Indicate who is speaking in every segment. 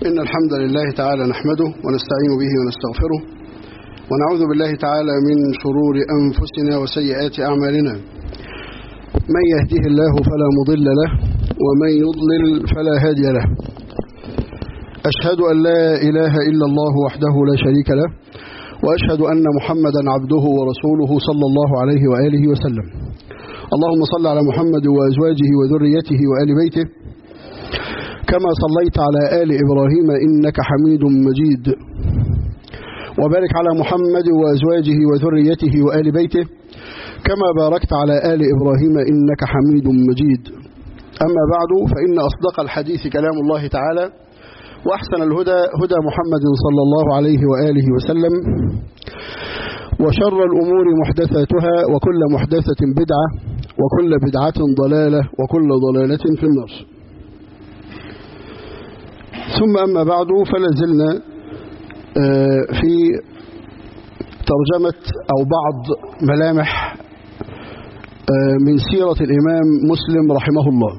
Speaker 1: إن الحمد لله تعالى نحمده ونستعين به ونستغفره ونعوذ بالله تعالى من شرور أنفسنا وسيئات أعمالنا من يهده الله فلا مضل له ومن يضلل فلا هادي له أشهد أن لا إله إلا الله وحده لا شريك له وأشهد أن محمدا عبده ورسوله صلى الله عليه وآله وسلم اللهم صل على محمد وأزواجه وذريته وآل بيته كما صليت على آل إبراهيم إنك حميد مجيد وبارك على محمد وأزواجه وذريته وآل بيته كما باركت على آل إبراهيم إنك حميد مجيد أما بعد فإن أصدق الحديث كلام الله تعالى وأحسن الهدى هدى محمد صلى الله عليه وآله وسلم وشر الأمور محدثاتها وكل محدثة بدعة وكل بدعة ضلالة وكل ضلالة في النار ثم أما بعد فلازلنا في ترجمة أو بعض ملامح من سيرة الإمام مسلم رحمه الله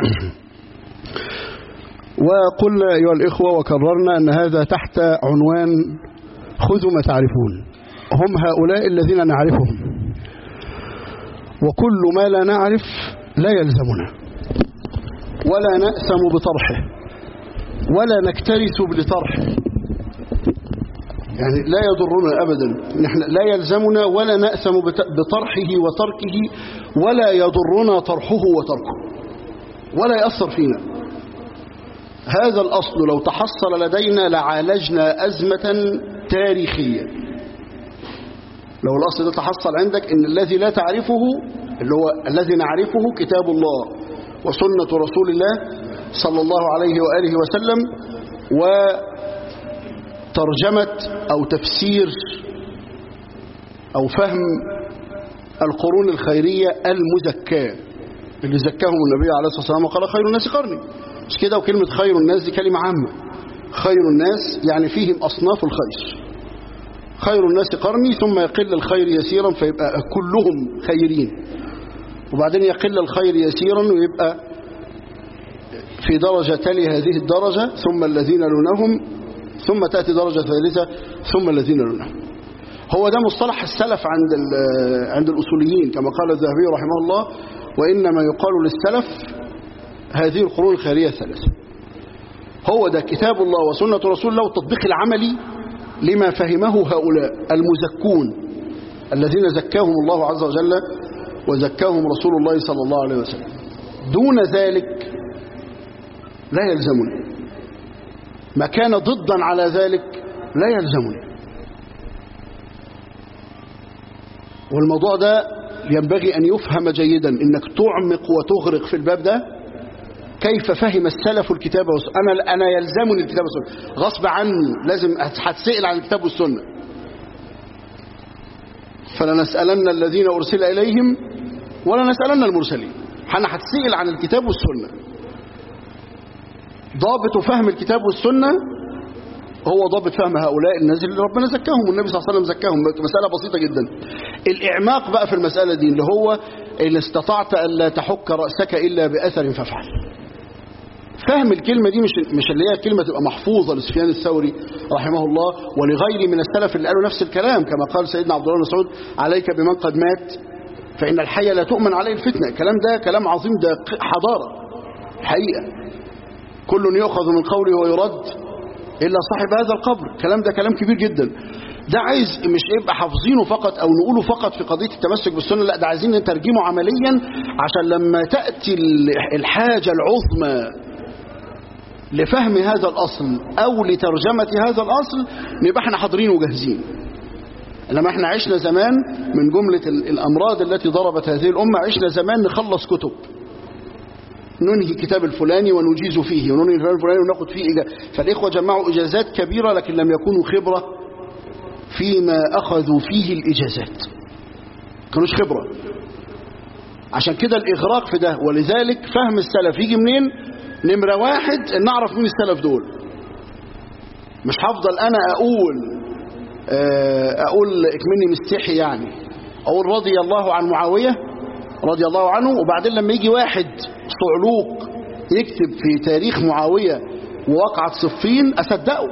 Speaker 1: وقلنا أيها الإخوة وكررنا أن هذا تحت عنوان خذوا ما تعرفون هم هؤلاء الذين نعرفهم وكل ما لا نعرف لا يلزمنا ولا نأسم بطرحه ولا نكترث لطرحه يعني لا يضرنا أبدا نحن لا يلزمنا ولا نأسم بطرحه وتركه ولا يضرنا طرحه وتركه ولا يأثر فينا هذا الأصل لو تحصل لدينا لعالجنا أزمة تاريخية لو الأصل ده تحصل عندك إن الذي لا تعرفه اللي هو الذي نعرفه كتاب الله وسنة رسول الله صلى الله عليه وآله وسلم وترجمة أو تفسير أو فهم القرون الخيرية المزكاة اللي زكاهم النبي عليه الصلاة والسلام وقال خير الناس قرني مش كده وكلمة خير الناس دي كلمة عامة خير الناس يعني فيهم أصناف الخير خير الناس قرني ثم يقل الخير يسيرا فيبقى كلهم خيرين وبعدين يقل الخير يسيرا ويبقى في درجة تلي هذه الدرجة ثم الذين لونهم ثم تأتي درجة ثالثة ثم الذين لونهم هو ده مصطلح السلف عند عند الأصوليين كما قال الذهبي رحمه الله وإنما يقال للسلف هذه القرون الخيرية الثلاثة هو ده كتاب الله وسنة رسول الله والتطبيق العملي لما فهمه هؤلاء المزكون الذين زكاهم الله عز وجل وزكاهم رسول الله صلى الله عليه وسلم دون ذلك لا يلزمني ما كان ضدا على ذلك لا يلزمني والموضوع ده ينبغي أن يفهم جيدا إنك تعمق وتغرق في الباب ده كيف فهم السلف الكتاب والسنة أنا, أنا يلزمني الكتاب والسنة غصب عني لازم هتسئل عن الكتاب والسنة فلنسألن الذين أرسل إليهم ولا نسألن المرسلين احنا هتسئل عن الكتاب والسنة ضابط فهم الكتاب والسنة هو ضابط فهم هؤلاء الناس اللي ربنا زكاهم والنبي صلى الله عليه وسلم زكاهم مسألة بسيطة جدا الإعماق بقى في المسألة دي اللي هو إن استطعت ألا تحك رأسك إلا بأثر فافعل فهم الكلمة دي مش مش اللي هي كلمة تبقى محفوظة لسفيان الثوري رحمه الله ولغيره من السلف اللي قالوا نفس الكلام كما قال سيدنا عبد الله بن مسعود عليك بمن قد مات فإن الحي لا تؤمن عليه الفتنة الكلام ده كلام عظيم ده حضارة حقيقة كل يؤخذ من قوله ويرد إلا صاحب هذا القبر الكلام ده كلام كبير جدا ده عايز مش يبقى حافظينه فقط أو نقوله فقط في قضية التمسك بالسنة لا ده عايزين نترجمه عمليا عشان لما تأتي الحاجة العظمى لفهم هذا الأصل أو لترجمة هذا الأصل نبقى احنا حاضرين وجاهزين لما احنا عشنا زمان من جملة الأمراض التي ضربت هذه الأمة عشنا زمان نخلص كتب ننهي كتاب الفلاني ونجيز فيه وننهي كتاب الفلاني وناخد فيه إجازة فالإخوة جمعوا إجازات كبيرة لكن لم يكونوا خبرة فيما أخذوا فيه الإجازات كانوش خبرة عشان كده الإغراق في ده ولذلك فهم السلف يجي منين نمرة واحد ان نعرف مين السلف دول مش هفضل انا اقول اقول اكمني مستحي يعني اقول رضي الله عن معاوية رضي الله عنه وبعدين لما يجي واحد صعلوق يكتب في تاريخ معاوية ووقعت صفين أصدقه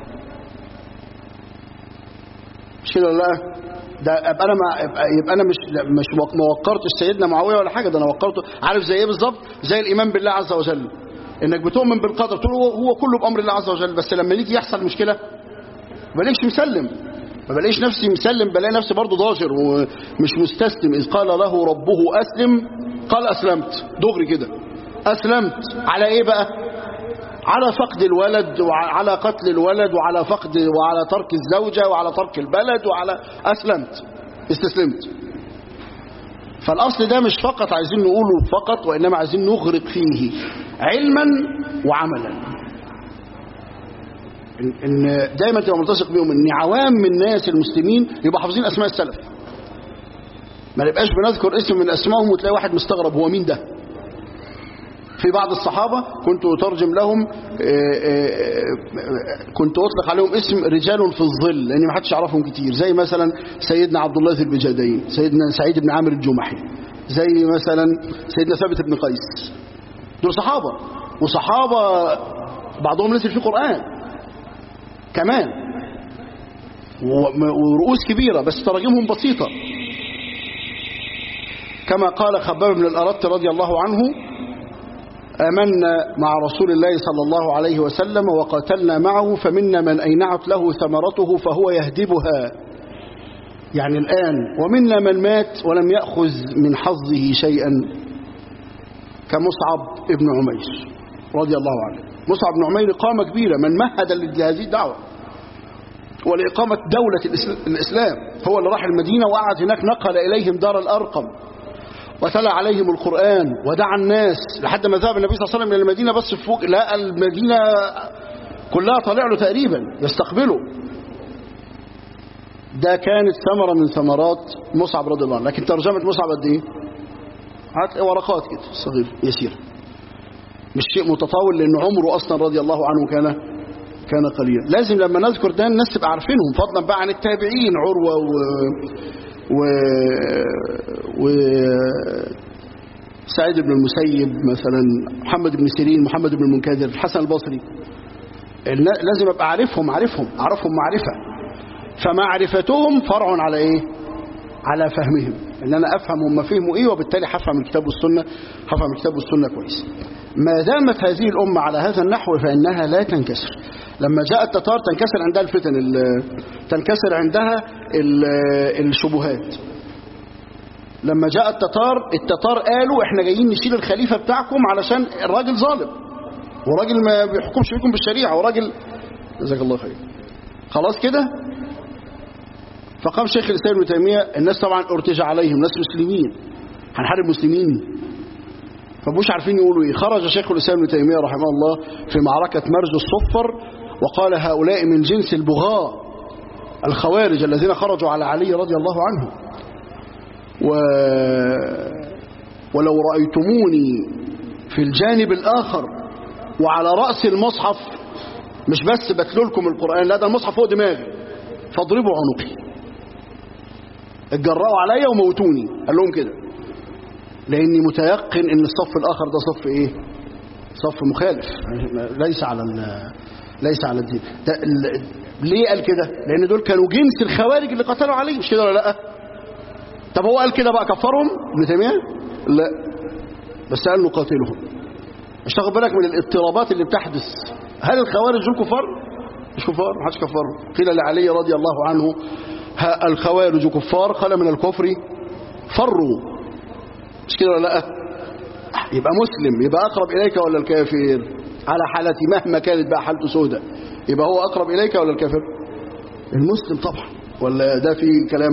Speaker 1: مش كده ولا لا ده يبقى انا ما يبقى انا مش مش ما وقرتش سيدنا معاويه ولا حاجه ده انا وقرته عارف زي ايه بالظبط زي الايمان بالله عز وجل انك بتؤمن بالقدر تقول هو, هو كله بامر الله عز وجل بس لما يجي يحصل مشكله ما بلاقيش مسلم ما بلاقيش نفسي مسلم بلاقي نفسي برضه ضاجر ومش مستسلم اذ قال له ربه اسلم قال اسلمت دغري كده اسلمت على ايه بقى على فقد الولد وعلى قتل الولد وعلى فقد وعلى ترك الزوجة وعلى ترك البلد وعلى أسلمت استسلمت فالأصل ده مش فقط عايزين نقوله فقط وإنما عايزين نغرق فيه علما وعملا إن إن دايما تبقى ملتصق بيهم ان عوام من الناس المسلمين يبقى حافظين اسماء السلف ما نبقاش بنذكر اسم من اسمائهم وتلاقي واحد مستغرب هو مين ده في بعض الصحابة كنت أترجم لهم كنت أطلق عليهم اسم رجال في الظل لأن ما حدش يعرفهم كتير زي مثلا سيدنا عبد الله ذي البجادين سيدنا سعيد بن عامر الجمحي زي مثلا سيدنا ثابت بن قيس دول صحابة وصحابة بعضهم نزل في قرآن كمان ورؤوس كبيرة بس تراجمهم بسيطة كما قال خباب بن الأرت رضي الله عنه آمنا مع رسول الله صلى الله عليه وسلم وقاتلنا معه فمنا من أينعت له ثمرته فهو يهدبها يعني الآن ومنا من مات ولم يأخذ من حظه شيئا كمصعب ابن عمير رضي الله عنه مصعب بن عمير قامة كبيرة من مهد لهذه الدعوة ولإقامة دولة الإسلام هو اللي راح المدينة وقعد هناك نقل إليهم دار الأرقم وتلا عليهم القرآن ودعا الناس لحد ما ذهب النبي صلى الله عليه وسلم إلى المدينة بس فوق لقى المدينة كلها طالع له تقريبا يستقبله ده كانت ثمرة من ثمرات مصعب رضي الله عنه لكن ترجمة مصعب قد ايه هات ورقات كده صغير يسير مش شيء متطاول لأن عمره أصلا رضي الله عنه كان كان قليلا لازم لما نذكر ده الناس تبقى عارفينهم فضلا بقى عن التابعين عروة و و... و... سعيد بن المسيب مثلا محمد بن سيرين محمد بن المنكدر الحسن البصري لازم ابقى عارفهم عارفهم اعرفهم معرفة فمعرفتهم فرع على ايه على فهمهم ان انا افهم هم فهموا ايه وبالتالي هفهم الكتاب والسنة هفهم الكتاب والسنة كويس ما دامت هذه الأمة على هذا النحو فإنها لا تنكسر لما جاء التتار تنكسر عندها الفتن تنكسر عندها الشبهات لما جاء التتار التتار قالوا احنا جايين نشيل الخليفة بتاعكم علشان الراجل ظالم وراجل ما بيحكمش فيكم بالشريعة وراجل جزاك الله خير خلاص كده فقام شيخ الإسلام ابن تيمية الناس طبعا ارتجع عليهم ناس مسلمين هنحارب مسلمين فمش عارفين يقولوا ايه خرج شيخ الإسلام ابن تيمية رحمه الله في معركة مرج الصفر وقال هؤلاء من جنس البغاء الخوارج الذين خرجوا على علي رضي الله عنه و... ولو رأيتموني في الجانب الآخر وعلى رأس المصحف مش بس بتلولكم القرآن لا ده المصحف فوق دماغي فاضربوا عنقي اتجرأوا عليا وموتوني قال لهم كده لاني متيقن ان الصف الاخر ده صف ايه صف مخالف ليس على ليس على الدين ده ليه قال كده لان دول كانوا جنس الخوارج اللي قتلوا عليه مش كده ولا لا طب هو قال كده بقى كفرهم ابن تيميه لا بس قال نقاتلهم مش تاخد بالك من الاضطرابات اللي بتحدث هل الخوارج دول كفار مش كفار ما حدش كفرهم قيل لعلي رضي الله عنه الخوارج كفار قال من الكفر فروا مش كده ولا لا يبقى مسلم يبقى أقرب إليك ولا الكافر على حالتي مهما كانت بقى حالته سودة يبقى هو أقرب إليك ولا الكافر المسلم طبعا ولا ده في كلام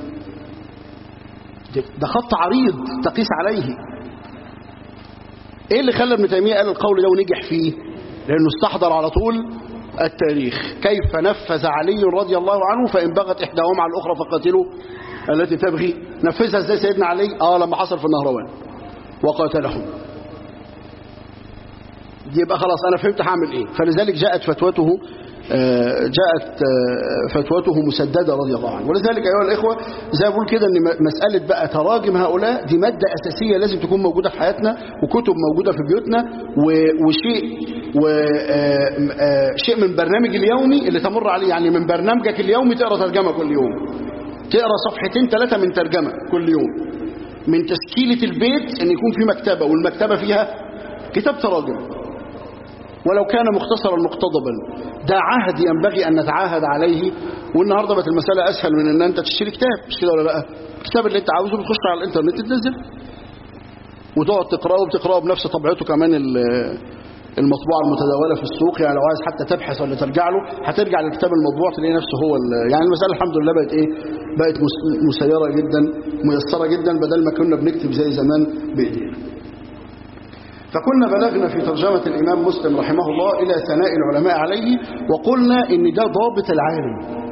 Speaker 1: ده خط عريض تقيس عليه ايه اللي خلى ابن تيمية قال القول ده ونجح فيه لانه استحضر على طول التاريخ كيف نفذ علي رضي الله عنه فإن بغت إحداهما على الأخرى فقاتلوا التي تبغي نفذها ازاي سيدنا علي اه لما حصل في النهروان وقاتلهم يبقى خلاص انا فهمت هعمل ايه فلذلك جاءت فتوته آه، جاءت آه، فتوته مسددة رضي الله عنه ولذلك أيها الإخوة زي ما بقول كده أن م- مسألة بقى تراجم هؤلاء دي مادة أساسية لازم تكون موجودة في حياتنا وكتب موجودة في بيوتنا و- وشيء و آه، م- آه، شيء من برنامج اليومي اللي تمر عليه يعني من برنامجك اليومي تقرأ ترجمة كل يوم تقرأ صفحتين ثلاثة من ترجمة كل يوم من تشكيلة البيت أن يكون في مكتبة والمكتبة فيها كتاب تراجم ولو كان مختصرا مقتضبا ده عهد ينبغي أن نتعاهد عليه والنهاردة بقت المسألة أسهل من أن أنت تشتري كتاب مش كده ولا لا الكتاب اللي أنت عاوزه بتخش على الإنترنت تنزل وتقعد تقرأه وبتقرأه بنفس طبيعته كمان ال- المطبوعة المتداولة في السوق يعني لو عايز حتى تبحث ولا ترجع له هترجع للكتاب المطبوع تلاقي نفسه هو ال- يعني المسألة الحمد لله بقت إيه بقت مس- مسيرة جدا ميسرة جدا بدل ما كنا بنكتب زي زمان بإيدينا فكنا بلغنا في ترجمة الإمام مسلم رحمه الله إلى ثناء العلماء عليه وقلنا إن ده ضابط العالم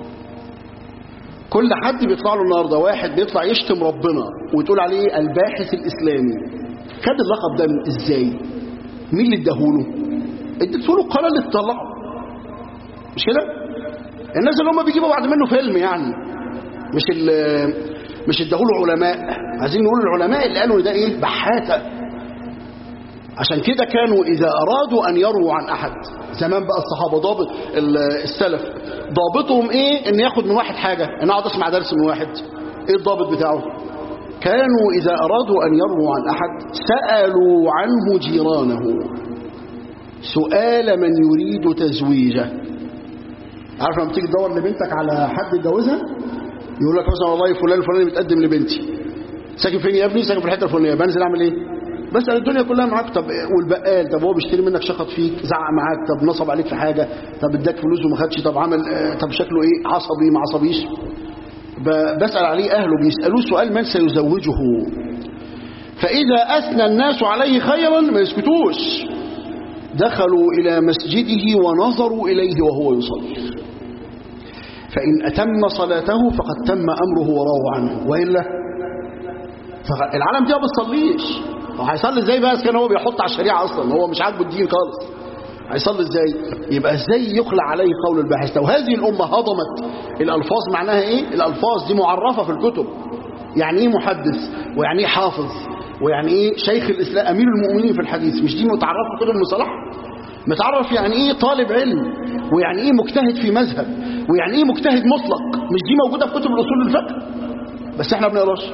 Speaker 1: كل حد بيطلع له النهارده واحد بيطلع يشتم ربنا وتقول عليه الباحث الإسلامي خد اللقب ده من- إزاي مين اللي اداهوله اديته له القناة اللي تطلعه مش كده الناس اللي هم بيجيبوا بعد منه فيلم يعني مش ال- مش اداهوله علماء عايزين نقول العلماء اللي قالوا ده ايه بحاته عشان كده كانوا إذا أرادوا أن يرووا عن أحد زمان بقى الصحابة ضابط ال- السلف ضابطهم إيه إن ياخد من واحد حاجة إن أقعد أسمع درس من واحد إيه الضابط بتاعه كانوا إذا أرادوا أن يرووا عن أحد سألوا عنه جيرانه سؤال من يريد تزويجه عارف لما تيجي تدور لبنتك على حد يتجوزها يقول لك مثلا والله فلان الفلاني بيتقدم لبنتي ساكن فين يا ابني ساكن في الحته الفلانيه بنزل اعمل ايه بسال الدنيا كلها معاك طب والبقال طب هو بيشتري منك شخط فيك زعق معاك طب نصب عليك في حاجه طب اداك فلوس وما خدش طب عمل آه، طب شكله ايه عصبي ما عصبيش ب- بسال عليه اهله بيسالوه سؤال من سيزوجه فاذا اثنى الناس عليه خيرا ما يسكتوش دخلوا الى مسجده ونظروا اليه وهو يصلي فإن أتم صلاته فقد تم أمره وروى عنه وإلا فالعالم دي ما بتصليش هو هيصلي ازاي بقى إذا كان هو بيحط على الشريعة أصلا هو مش عاجبه الدين خالص هيصلي ازاي يبقى ازاي يخلع عليه قول الباحث لو هذه الأمة هضمت الألفاظ معناها ايه الألفاظ دي معرفة في الكتب يعني ايه محدث ويعني ايه حافظ ويعني ايه شيخ الإسلام أمير المؤمنين في الحديث مش دي متعرفة في كتب المصطلح متعرف يعني ايه طالب علم ويعني ايه مجتهد في مذهب ويعني ايه مجتهد مطلق مش دي موجودة في كتب الأصول الفقه بس احنا بنقراش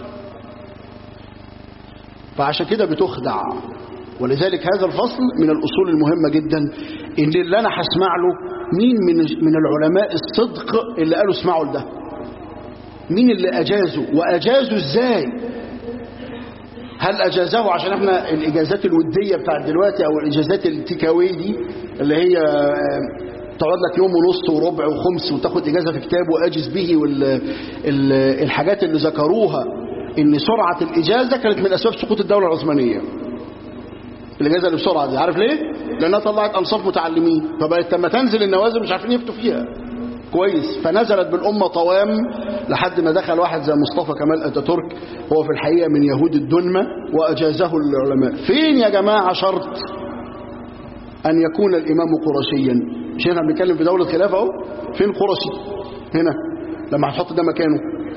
Speaker 1: فعشان كده بتخدع ولذلك هذا الفصل من الأصول المهمة جدا إن اللي أنا هسمع له مين من من العلماء الصدق اللي قالوا اسمعوا لده مين اللي أجازوا وأجازوا إزاي هل أجازه عشان احنا الإجازات الودية بتاعت دلوقتي أو الإجازات التيكاوي دي اللي هي آه، تقعد لك يوم ونص وربع وخمس وتاخد إجازة في كتاب وأجز به والحاجات اللي ذكروها إن سرعة الإجازة كانت من أسباب سقوط الدولة العثمانية الإجازة اللي بسرعة دي عارف ليه؟ لأنها طلعت أنصاف متعلمين فبقت لما تنزل النوازل مش عارفين يفتوا فيها كويس فنزلت بالأمة طوام لحد ما دخل واحد زي مصطفى كمال أتاتورك هو في الحقيقة من يهود الدنمة وأجازه العلماء فين يا جماعة شرط أن يكون الإمام قرشيا مش احنا بنتكلم في دولة خلافة اهو فين قرشي هنا لما هتحط ده مكانه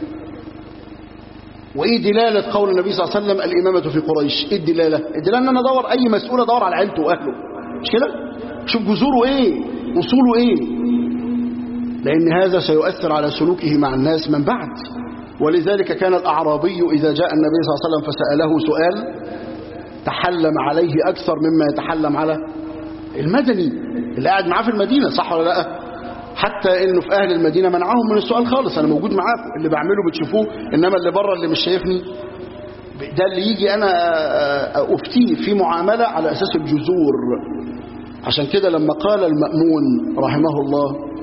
Speaker 1: وايه دلالة قول النبي صلى الله عليه وسلم الإمامة في قريش ايه الدلالة الدلالة ان انا ادور اي مسؤول ادور على عيلته واهله مش كده شوف جذوره ايه اصوله ايه لأن هذا سيؤثر على سلوكه مع الناس من بعد ولذلك كان الأعرابي إذا جاء النبي صلى الله عليه وسلم فسأله سؤال تحلم عليه أكثر مما يتحلم على المدني اللي قاعد معاه في المدينة صح ولا لا حتى انه في اهل المدينة منعهم من السؤال خالص انا موجود معاكم اللي بعمله بتشوفوه انما اللي بره اللي مش شايفني ده اللي يجي انا افتيه في معاملة على اساس الجذور عشان كده لما قال المأمون رحمه الله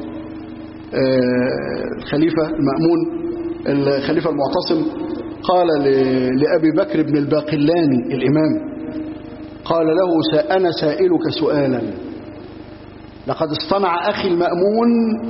Speaker 1: الخليفة المأمون الخليفة المعتصم قال لأبي بكر بن الباقلاني الإمام قال له أنا سائلك سؤالا لقد اصطنع أخي المأمون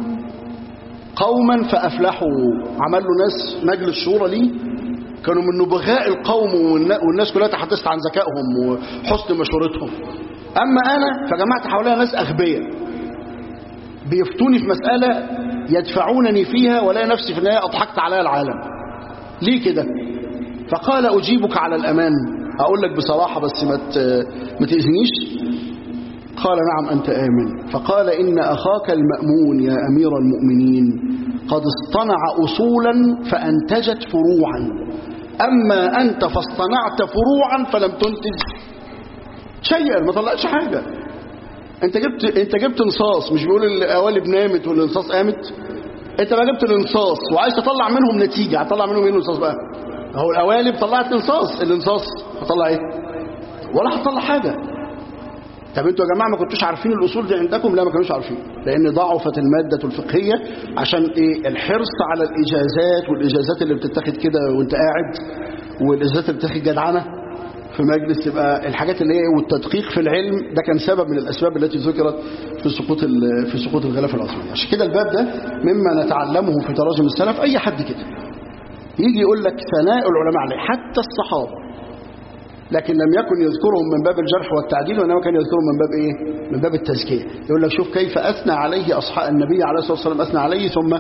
Speaker 1: قوما فأفلحوا عمل له ناس مجلس شورى ليه كانوا من نبغاء القوم والناس كلها تحدثت عن ذكائهم وحسن مشورتهم أما أنا فجمعت حواليها ناس أغبياء بيفتوني في مسألة يدفعونني فيها ولا نفسي في النهاية أضحكت عليها العالم ليه كده فقال أجيبك على الأمان أقول لك بصراحة بس ما ما تأذنيش قال نعم أنت آمن فقال إن أخاك المأمون يا أمير المؤمنين قد اصطنع أصولا فأنتجت فروعا أما أنت فاصطنعت فروعا فلم تنتج شيئا ما طلعتش حاجة انت جبت انت جبت نصاص مش بيقول القوالب نامت والانصاص قامت انت بقى جبت الانصاص وعايز تطلع منهم نتيجة هتطلع منهم ايه الانصاص بقى اهو القوالب طلعت انصاص الانصاص هتطلع ايه ولا هتطلع حاجة طب انتوا يا جماعة ما كنتوش عارفين الأصول دي عندكم لا ما كانوش عارفين لأن ضعفت المادة الفقهية عشان ايه الحرص على الإجازات والإجازات اللي بتتاخد كده وانت قاعد والإجازات اللي بتتاخد جدعنة في مجلس تبقى الحاجات اللي هي والتدقيق في العلم ده كان سبب من الأسباب التي ذكرت في سقوط في سقوط الغلاف العثماني عشان كده الباب ده مما نتعلمه في تراجم السلف أي حد كده يجي يقول لك ثناء العلماء عليه حتى الصحابة لكن لم يكن يذكرهم من باب الجرح والتعديل وإنما كان يذكرهم من باب إيه؟ من باب التزكية يقول لك شوف كيف أثنى عليه أصحاب النبي عليه الصلاة والسلام أثنى عليه ثم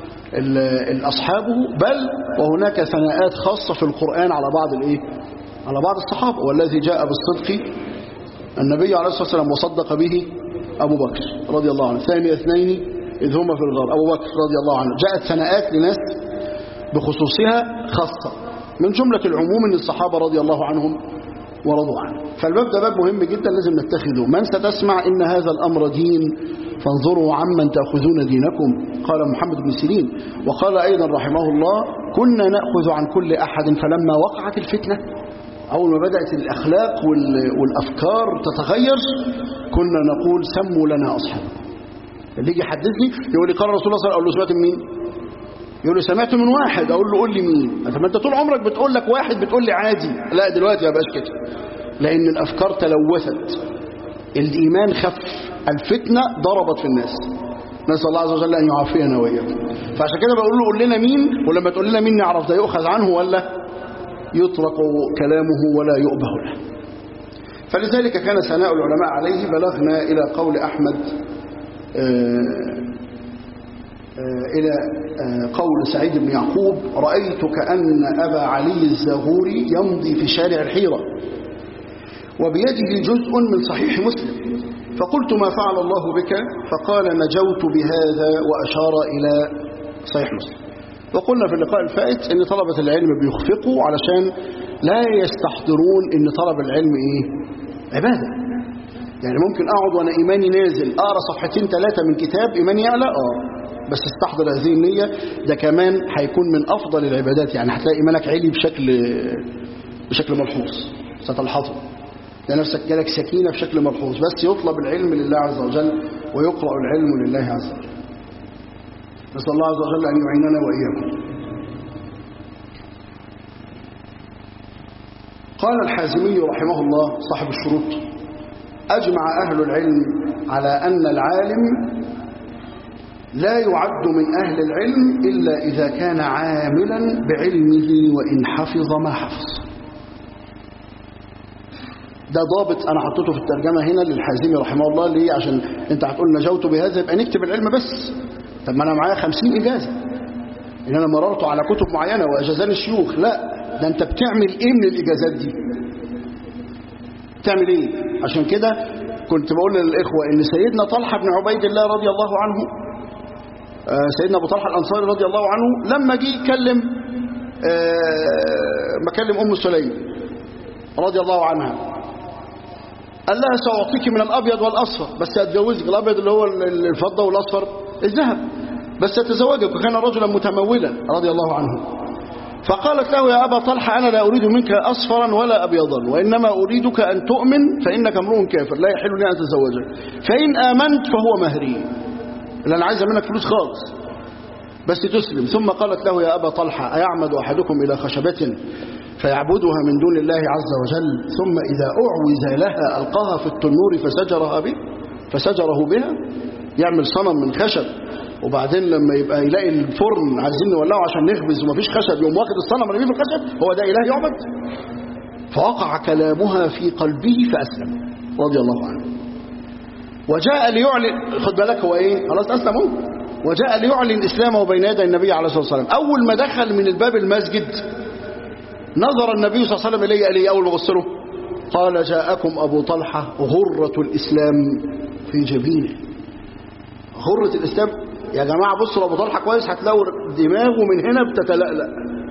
Speaker 1: أصحابه بل وهناك ثناءات خاصة في القرآن على بعض الإيه؟ على بعض الصحابة والذي جاء بالصدق النبي عليه الصلاة والسلام وصدق به أبو بكر رضي الله عنه ثاني اثنين إذ هما في الغار أبو بكر رضي الله عنه جاءت ثناءات لناس بخصوصها خاصة من جملة العموم من الصحابة رضي الله عنهم ورضوا عنه فالباب ده باب مهم جدا لازم نتخذه من ستسمع إن هذا الأمر دين فانظروا عمن تأخذون دينكم قال محمد بن سيرين وقال أيضا رحمه الله كنا نأخذ عن كل أحد فلما وقعت الفتنة أول ما بدأت الأخلاق والأفكار تتغير كنا نقول سموا لنا أصحاب اللي يجي يحدثني يقول لي قال رسول الله صلى الله عليه وسلم أقول له سمعت من مين يقول لي سمعت من واحد أقول له قول لي مين ما أنت طول عمرك بتقول لك واحد بتقول لي عادي لا دلوقتي ما بقاش كده لأن الأفكار تلوثت الإيمان خف الفتنة ضربت في الناس نسأل الله عز وجل أن يعافينا وإياكم فعشان كده بقول له قول لنا مين ولما تقول لنا مين نعرف ده يؤخذ عنه ولا يطرق كلامه ولا يؤبه له فلذلك كان ثناء العلماء عليه بلغنا إلى قول أحمد إلى قول سعيد بن يعقوب رأيت كأن أبا علي الزغوري يمضي في شارع الحيرة وبيده جزء من صحيح مسلم فقلت ما فعل الله بك فقال نجوت بهذا وأشار إلى صحيح مسلم وقلنا في اللقاء الفائت ان طلبة العلم بيخفقوا علشان لا يستحضرون ان طلب العلم ايه عبادة يعني ممكن اقعد وانا ايماني نازل اقرا صفحتين ثلاثة من كتاب ايماني يعلى اه بس استحضر هذه النية ده كمان هيكون من افضل العبادات يعني هتلاقي ايمانك عالي بشكل بشكل ملحوظ ستلحظه ده نفسك جالك سكينة بشكل ملحوظ بس يطلب العلم لله عز وجل ويقرأ العلم لله عز وجل نسأل الله عز وجل أن يعيننا وإياكم قال الحازمي رحمه الله صاحب الشروط أجمع أهل العلم على أن العالم لا يعد من أهل العلم إلا إذا كان عاملا بعلمه وإن حفظ ما حفظ ده ضابط أنا حطيته في الترجمة هنا للحازمي رحمه الله ليه عشان أنت هتقول نجوت بهذا يبقى نكتب العلم بس طب ما أنا معايا خمسين إجازة إن أنا مررت على كتب معينة وأجازاني الشيوخ لا ده أنت بتعمل إيه من الإجازات دي بتعمل إيه عشان كده كنت بقول للإخوة إن سيدنا طلحة بن عبيد الله رضي الله عنه آه سيدنا أبو طلحة الأنصاري رضي الله عنه لما جه يكلم آه مكلم أم سليم رضي الله عنها قال لها سأعطيك من الأبيض والأصفر بس أتجوزك الأبيض اللي هو الفضة والأصفر الذهب بس أتزوجك وكان رجلا متمولا رضي الله عنه فقالت له يا أبا طلحة أنا لا أريد منك أصفرا ولا أبيضا وإنما أريدك أن تؤمن فإنك امرؤ كافر لا يحل لي أن أتزوجك فإن آمنت فهو مهري اللي أنا عايزة منك فلوس خالص بس تسلم ثم قالت له يا أبا طلحة أيعمد أحدكم إلى خشبة فيعبدها من دون الله عز وجل ثم إذا أعوز لها ألقاها في التنور فسجرها به فسجره بها يعمل صنم من خشب وبعدين لما يبقى يلاقي الفرن عايزين نولعه عشان نخبز ومفيش خشب يقوم واخد الصنم رميه في الخشب هو ده إله يعبد فوقع كلامها في قلبه فأسلم رضي الله عنه وجاء ليعلن خد بالك هو ايه خلاص اسلم هو وجاء ليعلن اسلامه بين يدي النبي عليه الصلاه والسلام اول ما دخل من الباب المسجد نظر النبي صلى الله عليه وسلم اليه قال لي اول ما بص له قال جاءكم ابو طلحه غره الاسلام في جبينه غره الاسلام يا جماعه بصوا لابو طلحه كويس هتلاقوا دماغه من هنا بتتلألأ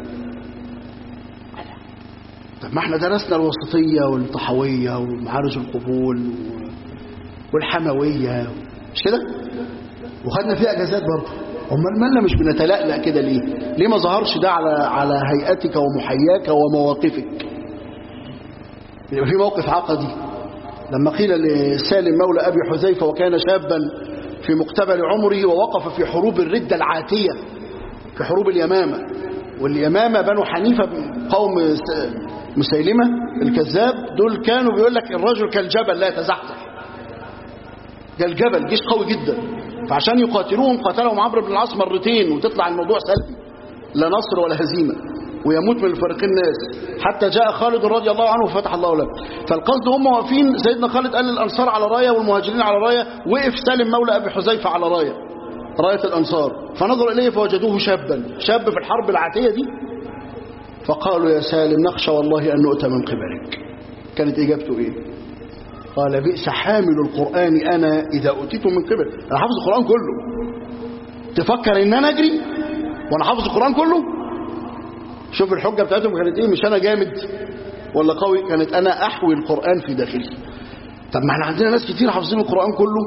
Speaker 1: طب ما احنا درسنا الوسطيه والطحويه ومعارج القبول والحمويه مش كده وخدنا فيها اجازات برضه امال مالنا مش بنتلألأ كده ليه ليه ما ظهرش ده على على هيئتك ومحياك ومواقفك يبقى في موقف عقدي لما قيل لسالم مولى ابي حذيفه وكان شابا في مقتبل عمره ووقف في حروب الردة العاتية في حروب اليمامة واليمامة بنو حنيفة قوم مسيلمة الكذاب دول كانوا بيقول لك الرجل كالجبل لا يتزحزح كالجبل جيش قوي جدا فعشان يقاتلوهم قتلهم عمرو بن العاص مرتين وتطلع الموضوع سلبي لا نصر ولا هزيمة ويموت من الفريقين ناس حتى جاء خالد رضي الله عنه وفتح الله له فالقصد هم واقفين سيدنا خالد قال الأنصار على راية والمهاجرين على راية وقف سالم مولى أبي حذيفة على راية راية الأنصار فنظر إليه فوجدوه شابا شاب في الحرب العاتية دي فقالوا يا سالم نخشى والله أن نؤتى من قبلك كانت إجابته إيه قال بئس حامل القرآن أنا إذا أتيت من قبل أنا حافظ القرآن كله تفكر إن أنا أجري وأنا حافظ القرآن كله شوف الحجة بتاعتهم كانت ايه مش انا جامد ولا قوي كانت انا احوي القرآن في داخلي طب ما احنا عندنا ناس كتير حافظين القرآن كله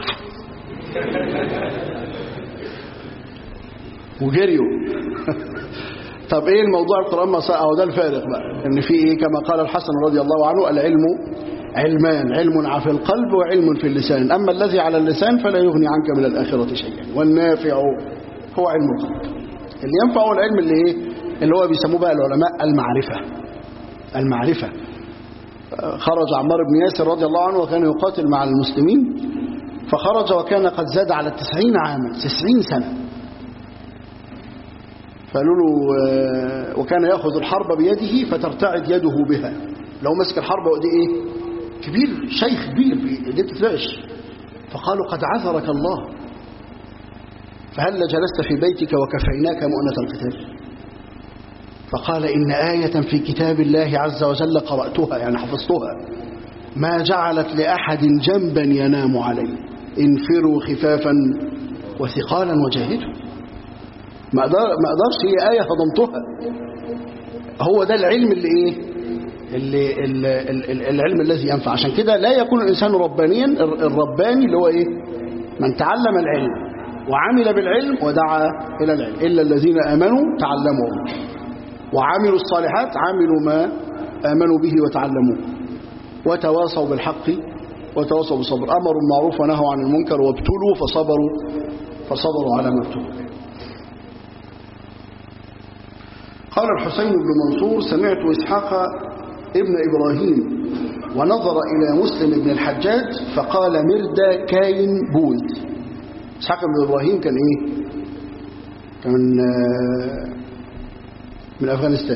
Speaker 1: وجريوا طب ايه الموضوع القرآن ما اهو ده الفارق بقى ان في ايه كما قال الحسن رضي الله عنه العلم علمان علم في القلب وعلم في اللسان اما الذي على اللسان فلا يغني عنك من الآخرة شيئا والنافع هو علم القلب اللي ينفع هو العلم اللي ايه اللي هو بيسموه بقى العلماء المعرفة المعرفة خرج عمار بن ياسر رضي الله عنه وكان يقاتل مع المسلمين فخرج وكان قد زاد على التسعين عاما تسعين سنة فقالوا له وكان يأخذ الحرب بيده فترتعد يده بها لو مسك الحرب ودي ايه كبير شيخ كبير دي بتتلاقش فقالوا قد عذرك الله فهل جلست في بيتك وكفيناك مؤنة القتال فقال إن آية في كتاب الله عز وجل قرأتها يعني حفظتها ما جعلت لأحد جنبا ينام عليه انفروا خفافا وثقالا وجاهدوا ما أقدرش هي آية هضمتها هو ده العلم اللي إيه اللي اللي العلم الذي ينفع عشان كده لا يكون الإنسان ربانيا الرباني اللي هو إيه من تعلم العلم وعمل بالعلم ودعا إلى العلم إلا الذين آمنوا تعلموا وعملوا الصالحات عملوا ما آمنوا به وتعلموه وتواصوا بالحق وتواصوا بالصبر أمروا بالمعروف ونهوا عن المنكر وابتلوا فصبروا فصبروا على ما ابتلوا قال الحسين بن منصور سمعت إسحاق ابن إبراهيم ونظر إلى مسلم بن الحجاج فقال مرد كاين بوز إسحاق بن إبراهيم كان إيه كان من أفغانستان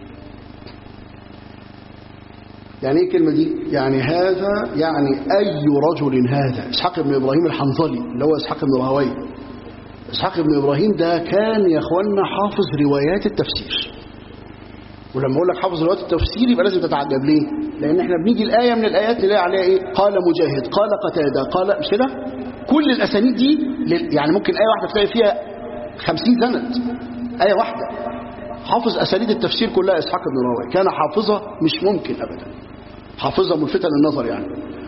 Speaker 1: يعني ايه الكلمة دي يعني هذا يعني أي رجل هذا إسحاق بن إبراهيم الحنظلي اللي هو إسحاق بن راهويه إسحاق بن إبراهيم ده كان يا أخوانا حافظ روايات التفسير ولما أقول لك حافظ روايات التفسير يبقى لازم تتعجب ليه لأن احنا بنيجي الآية من الآيات نلاقي عليها إيه قال مجاهد قال قتادة قال مش كده كل الأسانيد دي يعني ممكن آية واحدة تلاقي فيها خمسين سند آية واحدة حافظ أسانيد التفسير كلها إسحاق بن راهويه كان حافظة مش ممكن أبدا حافظة ملفتة للنظر يعني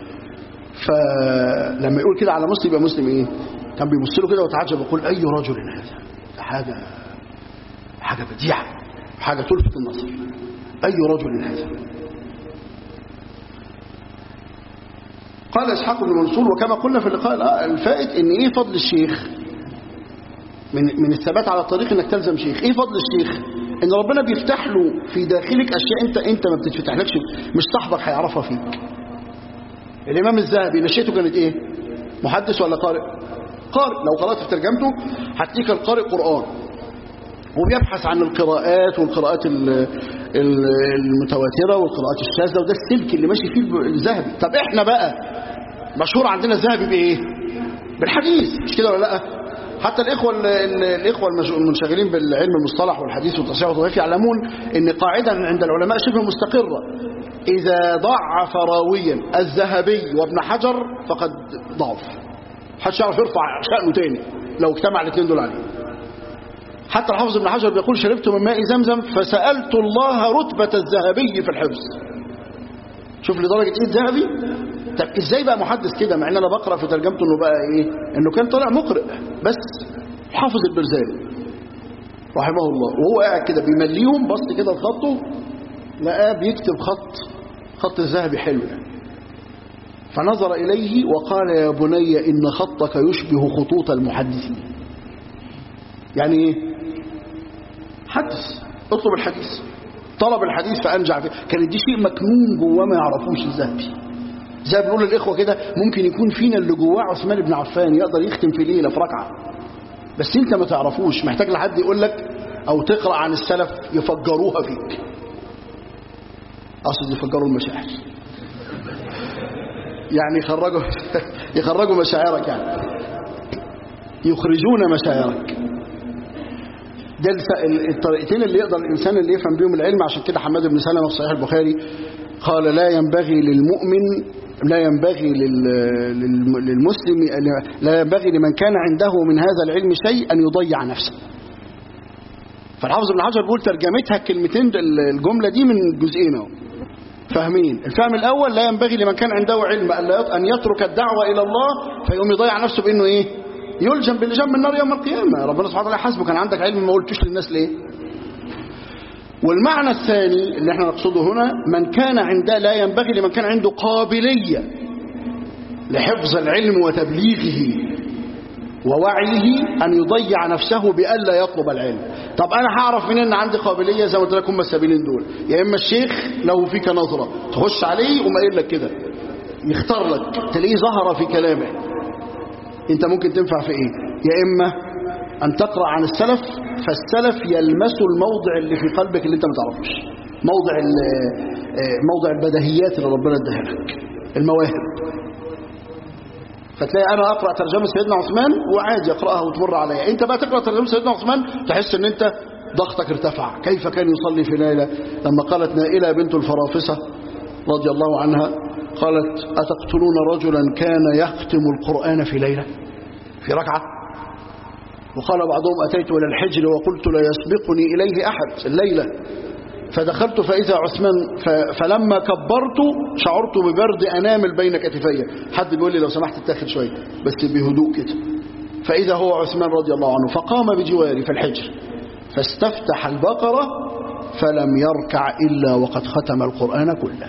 Speaker 1: فلما يقول كده على مسلم يبقى مسلم إيه كان بيبص له كده وتعجب يقول أي رجل هذا ده حاجة حاجة بديعة حاجة تلفت النظر أي رجل هذا قال إسحاق بن منصور وكما قلنا في اللقاء الفائت إن إيه فضل الشيخ من من الثبات على الطريق انك تلزم شيخ ايه فضل الشيخ ان ربنا بيفتح له في داخلك اشياء انت انت ما بتتفتحلكش مش صاحبك هيعرفها فيك الامام الذهبي نشيته كانت ايه محدث ولا قارئ قارئ لو قرات في ترجمته هتلاقيك القارئ قران وبيبحث عن القراءات والقراءات المتواتره والقراءات الشاذه وده السلك اللي ماشي فيه الذهبي طب احنا بقى مشهور عندنا الذهبي بايه بالحديث مش كده ولا لا حتى الإخوة الإخوة المنشغلين بالعلم المصطلح والحديث والتصحيح والتضعيف يعلمون أن قاعدة عند العلماء شبه مستقرة إذا ضعف راويا الذهبي وابن حجر فقد ضعف محدش يعرف يرفع شأنه تاني لو اجتمع الاثنين دول عليه حتى الحافظ ابن حجر بيقول شربت من ماء زمزم فسألت الله رتبة الذهبي في الحفظ شوف لدرجة ايه الذهبي طب ازاي بقى محدث كده مع ان انا بقرا في ترجمته انه بقى ايه انه كان طالع مقرئ بس حافظ البرزالي رحمه الله وهو قاعد كده بيمليهم بص كده لخطه لقاه بيكتب خط خط الذهبي حلو يعني فنظر إليه وقال يا بني إن خطك يشبه خطوط المحدثين يعني ايه حدث اطلب الحديث طلب الحديث فأنجع فيه كان دي شيء مكنون جواه ما يعرفوش الذهبي زي ما بنقول للإخوة كده ممكن يكون فينا اللي جواه عثمان بن عفان يقدر يختم في ليلة في ركعة بس انت ما تعرفوش محتاج لحد يقول لك او تقرأ عن السلف يفجروها فيك اقصد يفجروا المشاعر يعني يخرجوا يخرجوا مشاعرك يعني يخرجون مشاعرك ده الطريقتين اللي يقدر الإنسان اللي يفهم بيهم العلم عشان كده حماد بن سلمة في صحيح البخاري قال لا ينبغي للمؤمن لا ينبغي للمسلم لا ينبغي لمن كان عنده من هذا العلم شيء أن يضيع نفسه فالحافظ ابن حجر بيقول ترجمتها الكلمتين الجملة دي من جزئين اهو فاهمين الفهم الأول لا ينبغي لمن كان عنده علم أن يترك الدعوة إلى الله فيقوم يضيع نفسه بأنه إيه يلجم باللجام من النار يوم القيامة ربنا سبحانه وتعالى حسبه كان عندك علم ما قلتوش للناس ليه والمعنى الثاني اللي احنا نقصده هنا من كان عنده لا ينبغي لمن كان عنده قابلية لحفظ العلم وتبليغه ووعيه أن يضيع نفسه بألا يطلب العلم طب أنا هعرف منين أن عندي قابلية زي ما قلت لكم السبيلين دول يا إما الشيخ له فيك نظرة تخش عليه وما قايل لك كده يختار لك تلاقيه ظهر في كلامه انت ممكن تنفع في ايه يا اما ان تقرأ عن السلف فالسلف يلمس الموضع اللي في قلبك اللي انت ما تعرفوش موضع موضع البدهيات اللي ربنا اداها لك المواهب فتلاقي انا اقرا ترجمه سيدنا عثمان وعادي اقراها وتمر عليا انت بقى تقرا ترجمه سيدنا عثمان تحس ان انت ضغطك ارتفع كيف كان يصلي في ليله لما قالت نائله بنت الفرافصه رضي الله عنها قالت أتقتلون رجلا كان يختم القرآن في ليلة في ركعة وقال بعضهم أتيت إلى الحجر وقلت لا يسبقني إليه أحد الليلة فدخلت فإذا عثمان فلما كبرت شعرت ببرد أنامل بين كتفي حد بيقول لي لو سمحت اتاخد شوية بس بهدوء كده فإذا هو عثمان رضي الله عنه فقام بجواري في الحجر فاستفتح البقرة فلم يركع إلا وقد ختم القرآن كله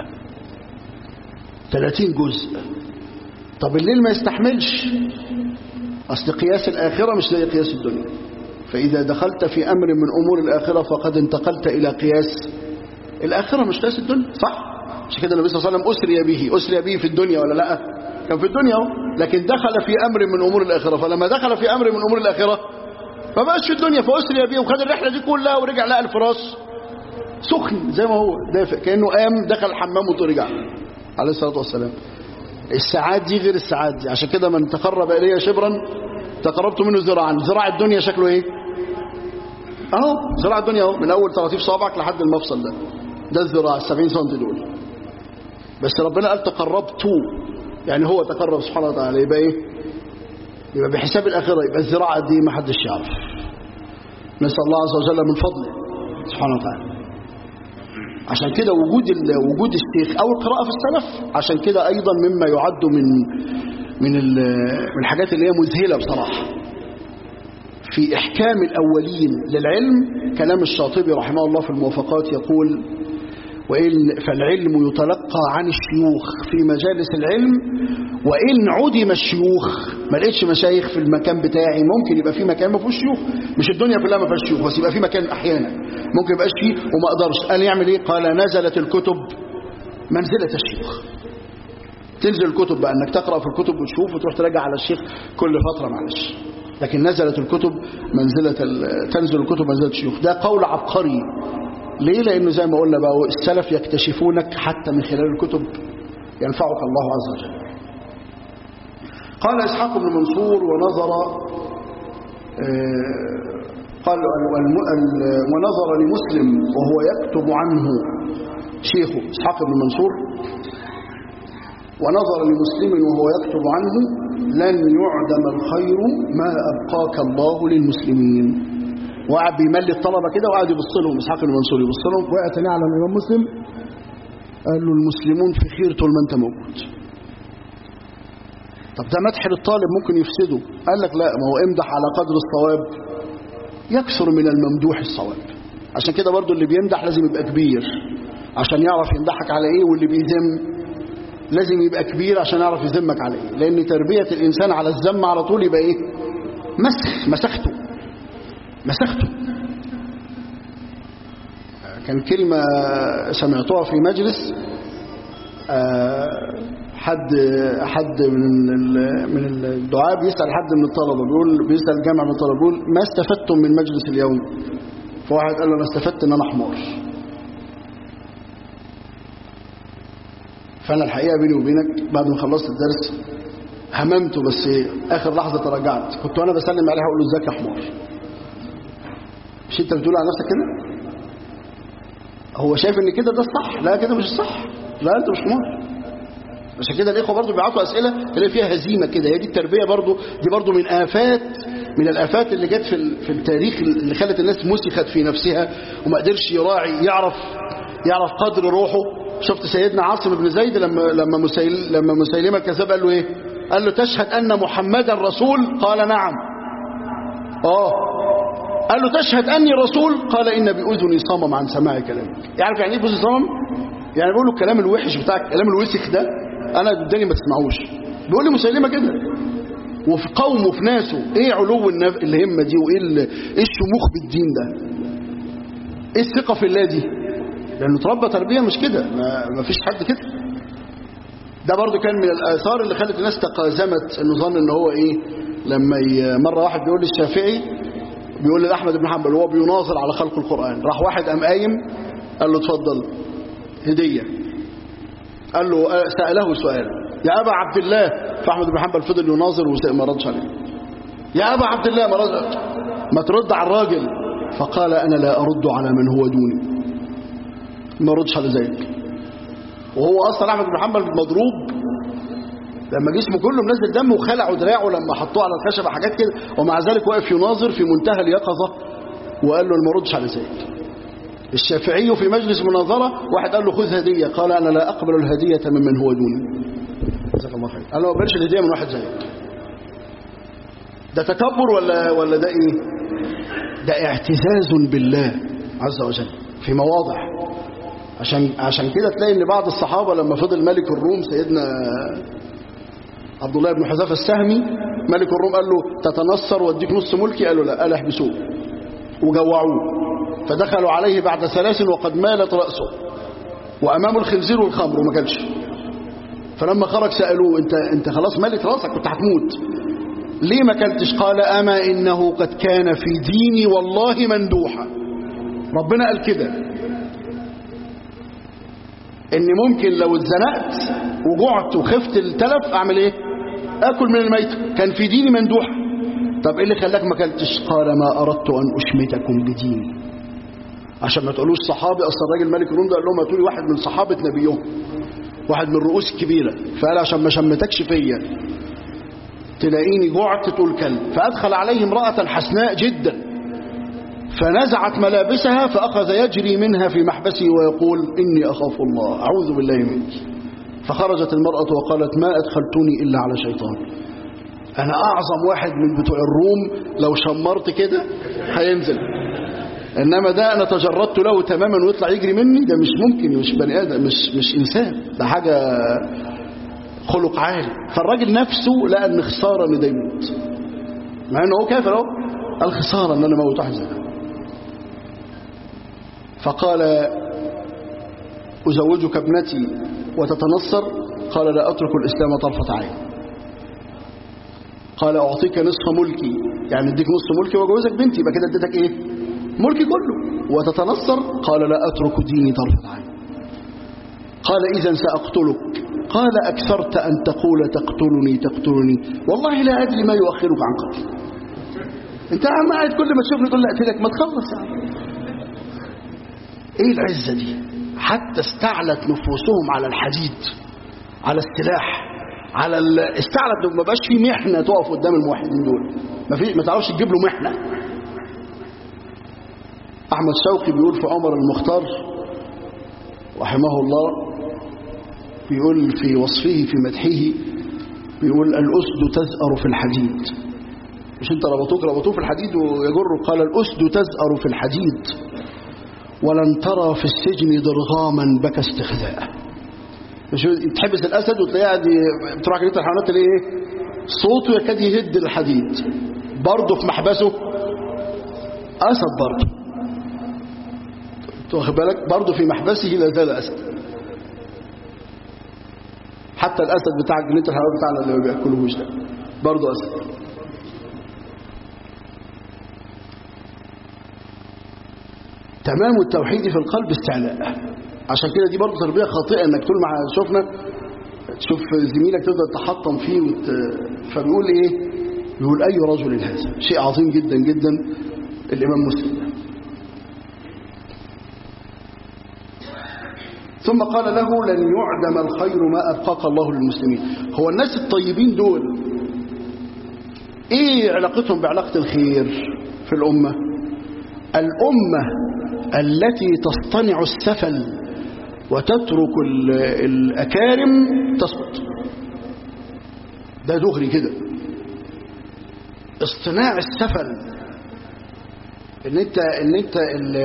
Speaker 1: 30 جزء طب الليل ما يستحملش أصل قياس الآخرة مش زي قياس الدنيا فإذا دخلت في أمر من أمور الآخرة فقد انتقلت إلى قياس الآخرة مش قياس الدنيا صح مش كده النبي صلى الله عليه وسلم أسري به أسري به في الدنيا ولا لا كان في الدنيا لكن دخل في أمر من أمور الآخرة فلما دخل في أمر من أمور الآخرة ما بقاش في الدنيا فأسري به وخد الرحلة دي كلها ورجع لقى الفراش سخن زي ما هو دافئ كأنه قام دخل الحمام ورجع عليه الصلاة والسلام الساعات دي غير الساعات دي عشان كده من تقرب إلي شبرا تقربت منه ذراعا ذراع الدنيا شكله ايه اهو ذراع الدنيا اهو من اول طراطيف صابعك لحد المفصل ده ده الذراع 70 سم دول بس ربنا قال تقربت يعني هو تقرب سبحانه وتعالى يبقى ايه يبقى بحساب الاخره يبقى الذراع دي ما حدش يعرف نسال الله عز وجل من فضله سبحانه وتعالى عشان كده وجود وجود الشيخ او القراءه في السلف عشان كده ايضا مما يعد من من من الحاجات اللي هي مذهله بصراحه في احكام الاولين للعلم كلام الشاطبي رحمه الله في الموافقات يقول وإن فالعلم يتلقى عن الشيوخ في مجالس العلم وإن عدم الشيوخ ما لقيتش مشايخ في المكان بتاعي ممكن يبقى في مكان ما فيهوش شيوخ مش الدنيا كلها ما فيهاش شيوخ بس يبقى في مكان أحيانا ممكن يبقاش فيه وما أقدرش قال يعمل إيه قال نزلت الكتب منزلة الشيوخ تنزل الكتب بقى انك تقرأ في الكتب وتشوف وتروح تراجع على الشيخ كل فترة معلش لكن نزلت الكتب منزلة تنزل الكتب منزلة الشيوخ ده قول عبقري ليه لأنه زي ما قلنا بقى السلف يكتشفونك حتى من خلال الكتب ينفعك الله عز وجل قال إسحاق بن منصور ونظر قال ونظر لمسلم وهو يكتب عنه شيخه إسحاق بن منصور ونظر لمسلم وهو يكتب عنه لن يعدم الخير ما أبقاك الله للمسلمين وقعد بيملي الطلبة كده وقعد يبص لهم إسحاق بن منصور يبص لهم وقع تاني على الإمام مسلم قال له المسلمون في خير طول ما أنت موجود طب ده مدح للطالب ممكن يفسده قال لك لا ما هو امدح على قدر الصواب يكثر من الممدوح الصواب عشان كده برضو اللي بيمدح لازم يبقى كبير عشان يعرف يمدحك على ايه واللي بيذم لازم يبقى كبير عشان يعرف يذمك على ايه لان تربية الانسان على الذم على طول يبقى ايه مسخ مسخته مسخته كان كلمة سمعتها في مجلس حد حد من من الدعاء بيسأل حد من الطلبة بيقول بيسأل جامع من الطلبة بيقول ما استفدتم من مجلس اليوم فواحد قال له انا استفدت ان انا حمار فانا الحقيقة بيني وبينك بعد ما خلصت الدرس هممته بس اخر لحظة تراجعت كنت وانا بسلم عليه هقول له ازيك يا حمار مش انت بتقول على نفسك كده هو شايف ان كده ده الصح لا كده مش الصح لا انت مش حمار عشان كده الاخوه برضه بيعطوا اسئله تلاقي فيها هزيمه كده هي دي التربيه برضه دي برضه من افات من الافات اللي جت في في التاريخ اللي خلت الناس مسخت في نفسها وما قدرش يراعي يعرف يعرف قدر روحه شفت سيدنا عاصم بن زيد لما لما مسيل لما مسيلمه الكذاب قال له ايه قال له تشهد ان محمدا رسول قال نعم اه قال له تشهد اني رسول قال ان باذني صمم عن سماع كلامك يعرف يعني ايه باذني صمم يعني بيقول له الكلام الوحش بتاعك الكلام الوسخ ده انا قدامي ما تسمعوش بيقول لي مسيلمه كده وفي قومه في ناسه ايه علو النف... الهمه دي وايه ال... ايه الشموخ بالدين ده ايه الثقه في الله دي لانه اتربى تربيه مش كده ما... ما فيش حد كده ده برضو كان من الاثار اللي خلت الناس تقازمت انه ظن ان هو ايه لما ي... مره واحد بيقول للشافعي بيقول لاحمد بن حنبل وهو بيناظر على خلق القران راح واحد قام قايم قال له اتفضل هديه قال له سأله سؤال يا أبا عبد الله فأحمد بن حنبل فضل يناظر وما ردش عليه يا أبا عبد الله ما, رد ما ترد على الراجل فقال أنا لا أرد على من هو دوني ما ردش على زيك وهو أصلا أحمد بن حنبل مضروب لما جسمه كله منزل دم وخلعوا دراعه لما حطوه على الخشبة حاجات كده ومع ذلك واقف يناظر في منتهى اليقظة وقال له ما ردش على زيك الشافعي في مجلس مناظرة واحد قال له خذ هدية قال أنا لا أقبل الهدية ممن هو دوني جزاك الله خير قال له ما بقبلش الهدية من واحد زيك ده تكبر ولا ولا ده ايه ده اعتزاز بالله عز وجل في مواضع عشان عشان كده تلاقي ان بعض الصحابة لما فضل ملك الروم سيدنا عبد الله بن حذافه السهمي ملك الروم قال له تتنصر واديك نص ملكي قال له لا قال احبسوه وجوعوه فدخلوا عليه بعد ثلاث وقد مالت رأسه وأمامه الخنزير والخمر وما كانش فلما خرج سألوه انت, انت خلاص مالت رأسك كنت هتموت ليه ما كلتش قال أما إنه قد كان في ديني والله مندوحا ربنا قال كده ان ممكن لو اتزنقت وجعت وخفت التلف اعمل ايه اكل من الميت كان في ديني مندوحا طب ايه اللي خلاك ما كلتش قال ما اردت ان اشمتكم بديني عشان ما تقولوش صحابي اصل الراجل ملك الروم ده قال لهم هاتوا لي واحد من صحابه نبيهم واحد من الرؤوس الكبيره فقال عشان ما شمتكش فيا تلاقيني جعت تقول كلب فادخل عليه امراه حسناء جدا فنزعت ملابسها فاخذ يجري منها في محبسه ويقول اني اخاف الله اعوذ بالله منك فخرجت المراه وقالت ما ادخلتني الا على شيطان انا اعظم واحد من بتوع الروم لو شمرت كده هينزل انما ده انا تجردت له تماما ويطلع يجري مني ده مش ممكن مش بني ادم مش مش انسان ده حاجه خلق عالي فالراجل نفسه لقى ان خساره ان ده يموت مع انه هو كافر اهو الخساره ان انا موت واحد زي ده فقال ازوجك ابنتي وتتنصر قال لا اترك الاسلام طرفه عين قال اعطيك نصف ملكي يعني اديك نصف ملكي واجوزك بنتي يبقى كده اديتك ايه ملكي كله وتتنصر قال لا أترك ديني طرفة عين قال إذا سأقتلك قال أكثرت أن تقول تقتلني تقتلني والله لا أدري ما يؤخرك عن قتلي انت عم قاعد كل ما تشوفني تقول لا اقتلك ما تخلص يا عم ايه العزة دي حتى استعلت نفوسهم على الحديد على السلاح على ال... استعلت ما بقاش في محنة تقف قدام الموحدين دول ما في ما تعرفش تجيب له محنة أحمد شوقي بيقول في عمر المختار رحمه الله بيقول في وصفه في مدحه بيقول الأسد تزأر في الحديد مش انت ربطوك ربطوه في الحديد ويجر قال الأسد تزأر في الحديد ولن ترى في السجن ضرغاما بكى استخذاء مش تحبس الأسد وتلاقيه قاعد بتروح جريدة الحيوانات تلاقيه ايه صوته يكاد يهد الحديد برضه في محبسه أسد برضه واخد بالك برضه في محبسه لا زال أسد حتى الأسد بتاع جنينة الحيوانات بتاعنا اللي ما بياكلوهوش ده برضه أسد تمام التوحيد في القلب استعلاء عشان كده دي برضه تربية خاطئة انك طول ما شفنا تشوف زميلك تفضل تحطم فيه وت... فبيقول ايه بيقول اي رجل هذا شيء عظيم جدا جدا الامام مسلم ثم قال له لن يعدم الخير ما ابقاك الله للمسلمين هو الناس الطيبين دول ايه علاقتهم بعلاقة الخير في الامة الامة التي تصطنع السفل وتترك الأكارم تسقط ده دغري كده اصطناع السفل ان انت ان انت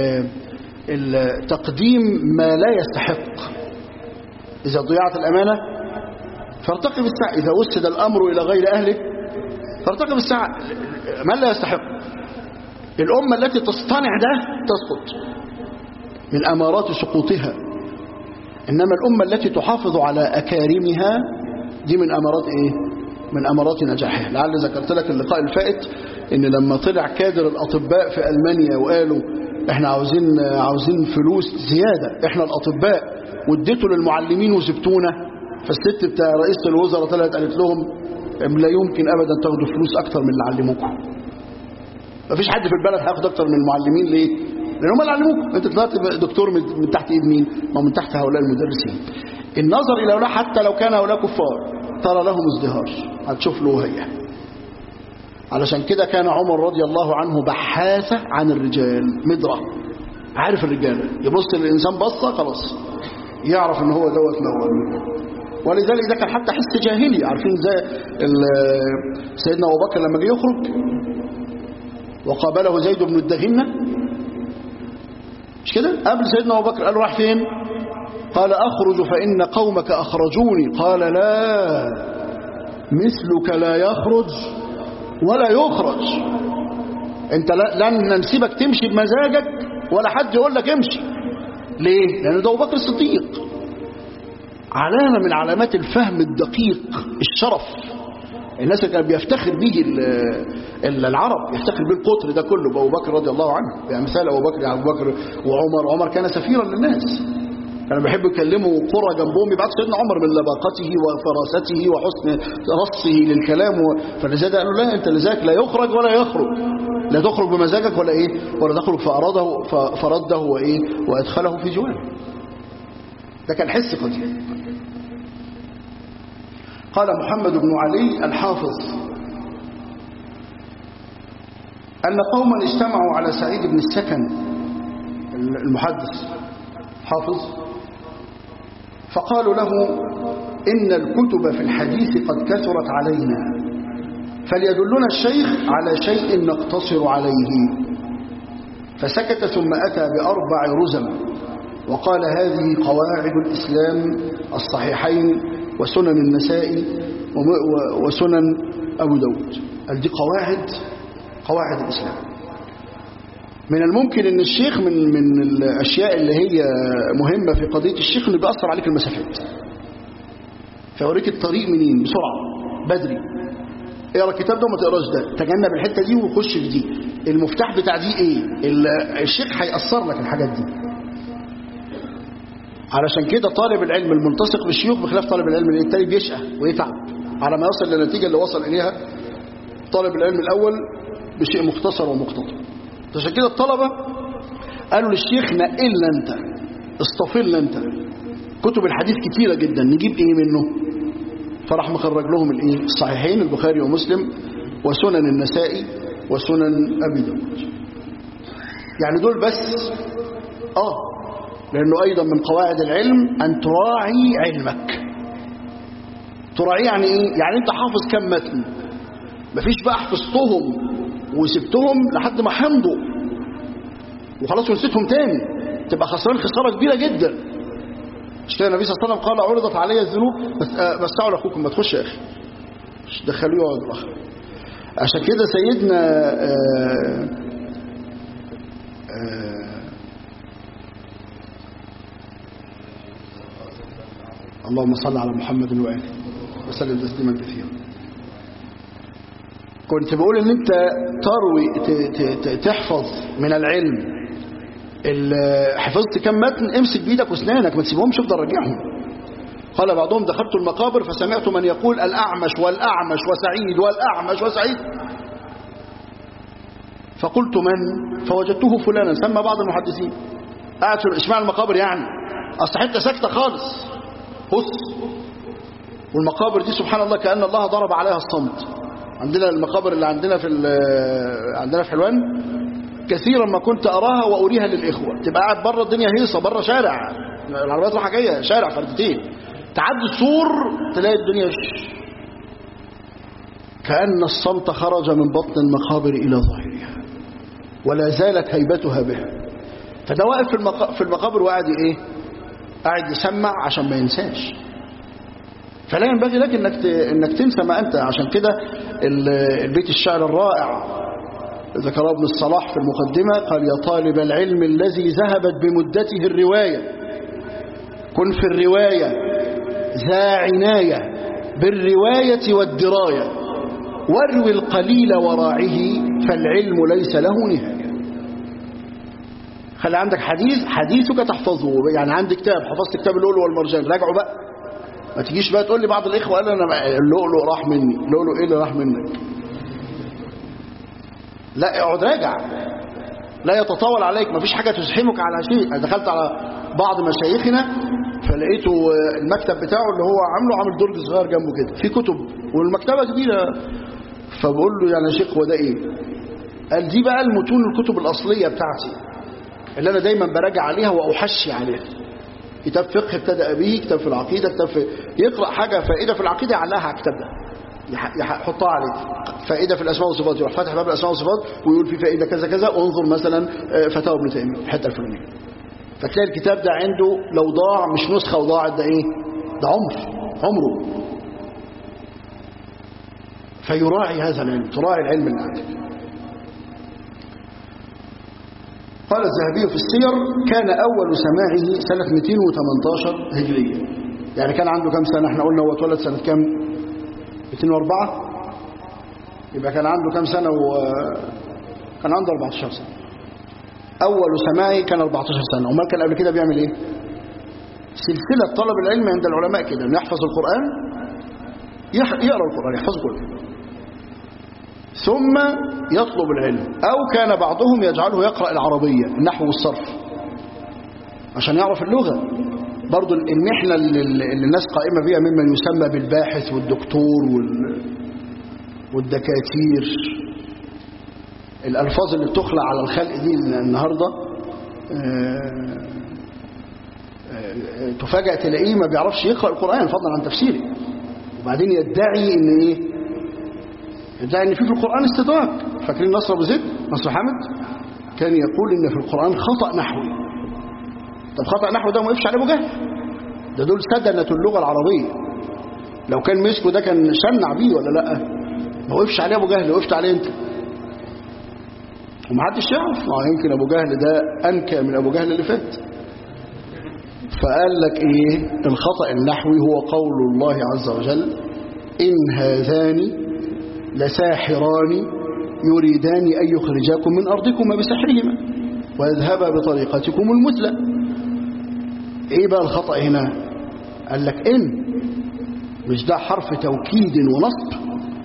Speaker 1: التقديم ما لا يستحق اذا ضيعت الامانه فارتقب الساعه اذا وسد الامر الى غير اهله فارتقب الساعه من لا يستحق الامه التي تصطنع ده تسقط من امارات سقوطها إنما الأمة التي تحافظ على أكارمها دي من أمارات إيه؟ من أمارات نجاحها لعل ذكرت لك اللقاء الفائت إن لما طلع كادر الأطباء في ألمانيا وقالوا إحنا عاوزين عاوزين فلوس زيادة إحنا الأطباء واديته للمعلمين وسبتونا فالست بتاع رئيس الوزراء طلعت قالت لهم لا يمكن أبدا تاخدوا فلوس أكتر من اللي علموكم مفيش حد في البلد هياخد أكتر من المعلمين ليه؟ لأن هم اللي علموكم أنت طلعت دكتور من تحت إيد مين؟ ما من تحت هؤلاء المدرسين النظر إلى هؤلاء حتى لو كان هؤلاء كفار ترى لهم ازدهار هتشوف له هي علشان كده كان عمر رضي الله عنه بحاثة عن الرجال مدرة عارف الرجال يبص للإنسان بصة خلاص يعرف ان هو دوت مول ولذلك ده كان حتى حس جاهلي عارفين زي سيدنا أبو بكر لما جه يخرج وقابله زيد بن الدغنة مش كده قبل سيدنا أبو بكر قال له راح فين قال أخرج فإن قومك أخرجوني قال لا مثلك لا يخرج ولا يخرج انت لن ننسبك تمشي بمزاجك ولا حد يقول لك امشي ليه لأن ده أبو بكر الصديق علامة من علامات الفهم الدقيق الشرف الناس اللي كان بيفتخر به العرب يفتخر به القطر ده كله بأبو بكر رضي الله عنه يعني مثال أبو بكر أبو بكر وعمر عمر كان سفيرا للناس كانوا بيحبوا يكلموا قرى جنبهم يبعثوا سيدنا عمر من لباقته وفراسته وحسن رصه للكلام و... فلذلك قالوا لا انت لذلك لا يخرج ولا يخرج لا تخرج بمزاجك ولا ايه ولا تخرج فأراده ف... فرده وايه وادخله في جوانه ده كان حس قدير قال محمد بن علي الحافظ أن قوما اجتمعوا على سعيد بن السكن المحدث حافظ فقالوا له إن الكتب في الحديث قد كثرت علينا فليدلنا الشيخ على شيء نقتصر عليه فسكت ثم أتى بأربع رزم وقال هذه قواعد الإسلام الصحيحين وسنن النسائي وسنن أبو داود قال دي قواعد قواعد الإسلام من الممكن ان الشيخ من من الاشياء اللي هي مهمه في قضيه الشيخ انه بيأثر عليك المسافات فيوريك الطريق منين بسرعه بدري اقرا الكتاب ده وما تقراش ده تجنب الحته دي وخش في دي المفتاح بتاع دي ايه الشيخ هيأثر لك الحاجات دي علشان كده طالب العلم الملتصق بالشيوخ بخلاف طالب العلم التاني بيشقى ويتعب على ما يصل للنتيجة اللي وصل إليها طالب العلم الأول بشيء مختصر ومقتضى عشان كده الطلبة قالوا للشيخ نقلنا انت اصطفلنا انت كتب الحديث كتيرة جدا نجيب ايه منه فراح مخرج لهم الايه الصحيحين البخاري ومسلم وسنن النسائي وسنن ابي داود يعني دول بس اه لانه ايضا من قواعد العلم ان تراعي علمك تراعيه يعني ايه يعني انت حافظ كم متن مفيش بقى حفظتهم وسبتهم لحد ما حمضوا وخلاص ونسيتهم تاني تبقى خسران خساره كبيره جدا مش كده النبي صلى الله عليه وسلم قال عرضت علي الذنوب بس آه بس تعالوا اخوكم ما تخش يا اخي مش دخلوه يقعد الاخر عشان كده سيدنا آآ آآ اللهم صل على محمد وآله وسلم تسليما كثيرا كنت بقول ان انت تروي تحفظ من العلم حفظت كم متن امسك بيدك واسنانك ما تسيبهمش افضل راجعهم قال بعضهم دخلت المقابر فسمعت من يقول الأعمش والأعمش وسعيد والأعمش وسعيد فقلت من فوجدته فلانا سمى بعض المحدثين قاعد في اشمعنى المقابر يعني اصل حته ساكته خالص هص والمقابر دي سبحان الله كأن الله ضرب عليها الصمت عندنا المقابر اللي عندنا في عندنا في حلوان كثيرا ما كنت أراها وأريها للإخوة تبقى قاعد بره الدنيا هيصة بره شارع العربيات رايحه جايه شارع فردتين تعدي السور تلاقي الدنيا ش... كأن الصمت خرج من بطن المقابر إلى ظاهرها ولا زالت هيبتها بها فده واقف في, المق... في المقابر وقاعد إيه قاعد يسمع عشان ما ينساش فلا ينبغي لك انك ت... انك تنسى ما انت عشان كده البيت الشعر الرائع ذكره ابن الصلاح في المقدمة قال يا طالب العلم الذي ذهبت بمدته الرواية كن في الرواية ذا عناية بالرواية والدراية واروي القليل وراعه فالعلم ليس له نهاية خلي عندك حديث حديثك تحفظه يعني عندك كتاب حفظت كتاب اللؤلؤ والمرجان راجعه بقى ما تجيش بقى تقول لي بعض الإخوة قال أنا اللؤلؤ راح مني اللؤلؤ إيه اللي راح منك لا اقعد راجع لا يتطاول عليك ما فيش حاجة تزحمك على شيء أنا دخلت على بعض مشايخنا فلقيته المكتب بتاعه اللي هو عامله عامل درج صغير جنبه كده في كتب والمكتبة كبيرة فبقول له يعني يا شيخ هو ده ايه قال دي بقى المتون الكتب الأصلية بتاعتي اللي أنا دايما براجع عليها وأحشي عليها كتاب فقه ابتدأ به كتاب في العقيدة كتاب في يقرأ حاجة فائدة في العقيدة يعلقها على الكتاب ده يحطها عليه فائدة في الأسماء والصفات يروح فاتح باب الأسماء والصفات ويقول في فائدة كذا كذا وانظر مثلا فتاوى ابن تيمية الحتة الفلانية فتلاقي الكتاب ده عنده لو ضاع مش نسخة وضاعت ده ايه ده عمر عمره فيراعي هذا العلم تراعي العلم اللي عندك قال الذهبي في السير كان أول سماعه سنة 218 هجرية يعني كان عنده كم سنة احنا قلنا هو اتولد سنة كم 204 يبقى كان عنده كم سنة و كان عنده 14 سنة أول سماعي كان 14 سنة وما كان قبل كده بيعمل إيه سلسلة طلب العلم عند العلماء كده انه يحفظ القرآن يح... يقرأ القرآن يحفظه كله ثم يطلب العلم أو كان بعضهم يجعله يقرأ العربية النحو والصرف عشان يعرف اللغة برضو المحنة اللي اللي الناس قائمة بها ممن يسمى بالباحث والدكتور وال... والدكاتير الألفاظ اللي بتخلع على الخلق دي النهاردة تفاجأ تلاقيه ما بيعرفش يقرأ القرآن فضلا عن تفسيره وبعدين يدعي ان ايه يدعي ان في في القرآن استدراك فاكرين نصر ابو زيد نصر حامد كان يقول ان في القرآن خطأ نحوي طب خطأ نحوي ده ما وقفش عليه ابو جهل ده دول سدنة اللغة العربية لو كان مسكه ده كان شنع بيه ولا لا ما وقفش عليه ابو جهل وقفت عليه انت ومحدش يعرف ما يمكن ابو جهل ده انكى من ابو جهل اللي فات فقال لك ايه الخطأ النحوي هو قول الله عز وجل إن هذان لساحران يريدان أن يخرجاكم من أرضكم بسحرهما ويذهبا بطريقتكم المثلى ايه بقى الخطأ هنا قال لك ان مش ده حرف توكيد ونصب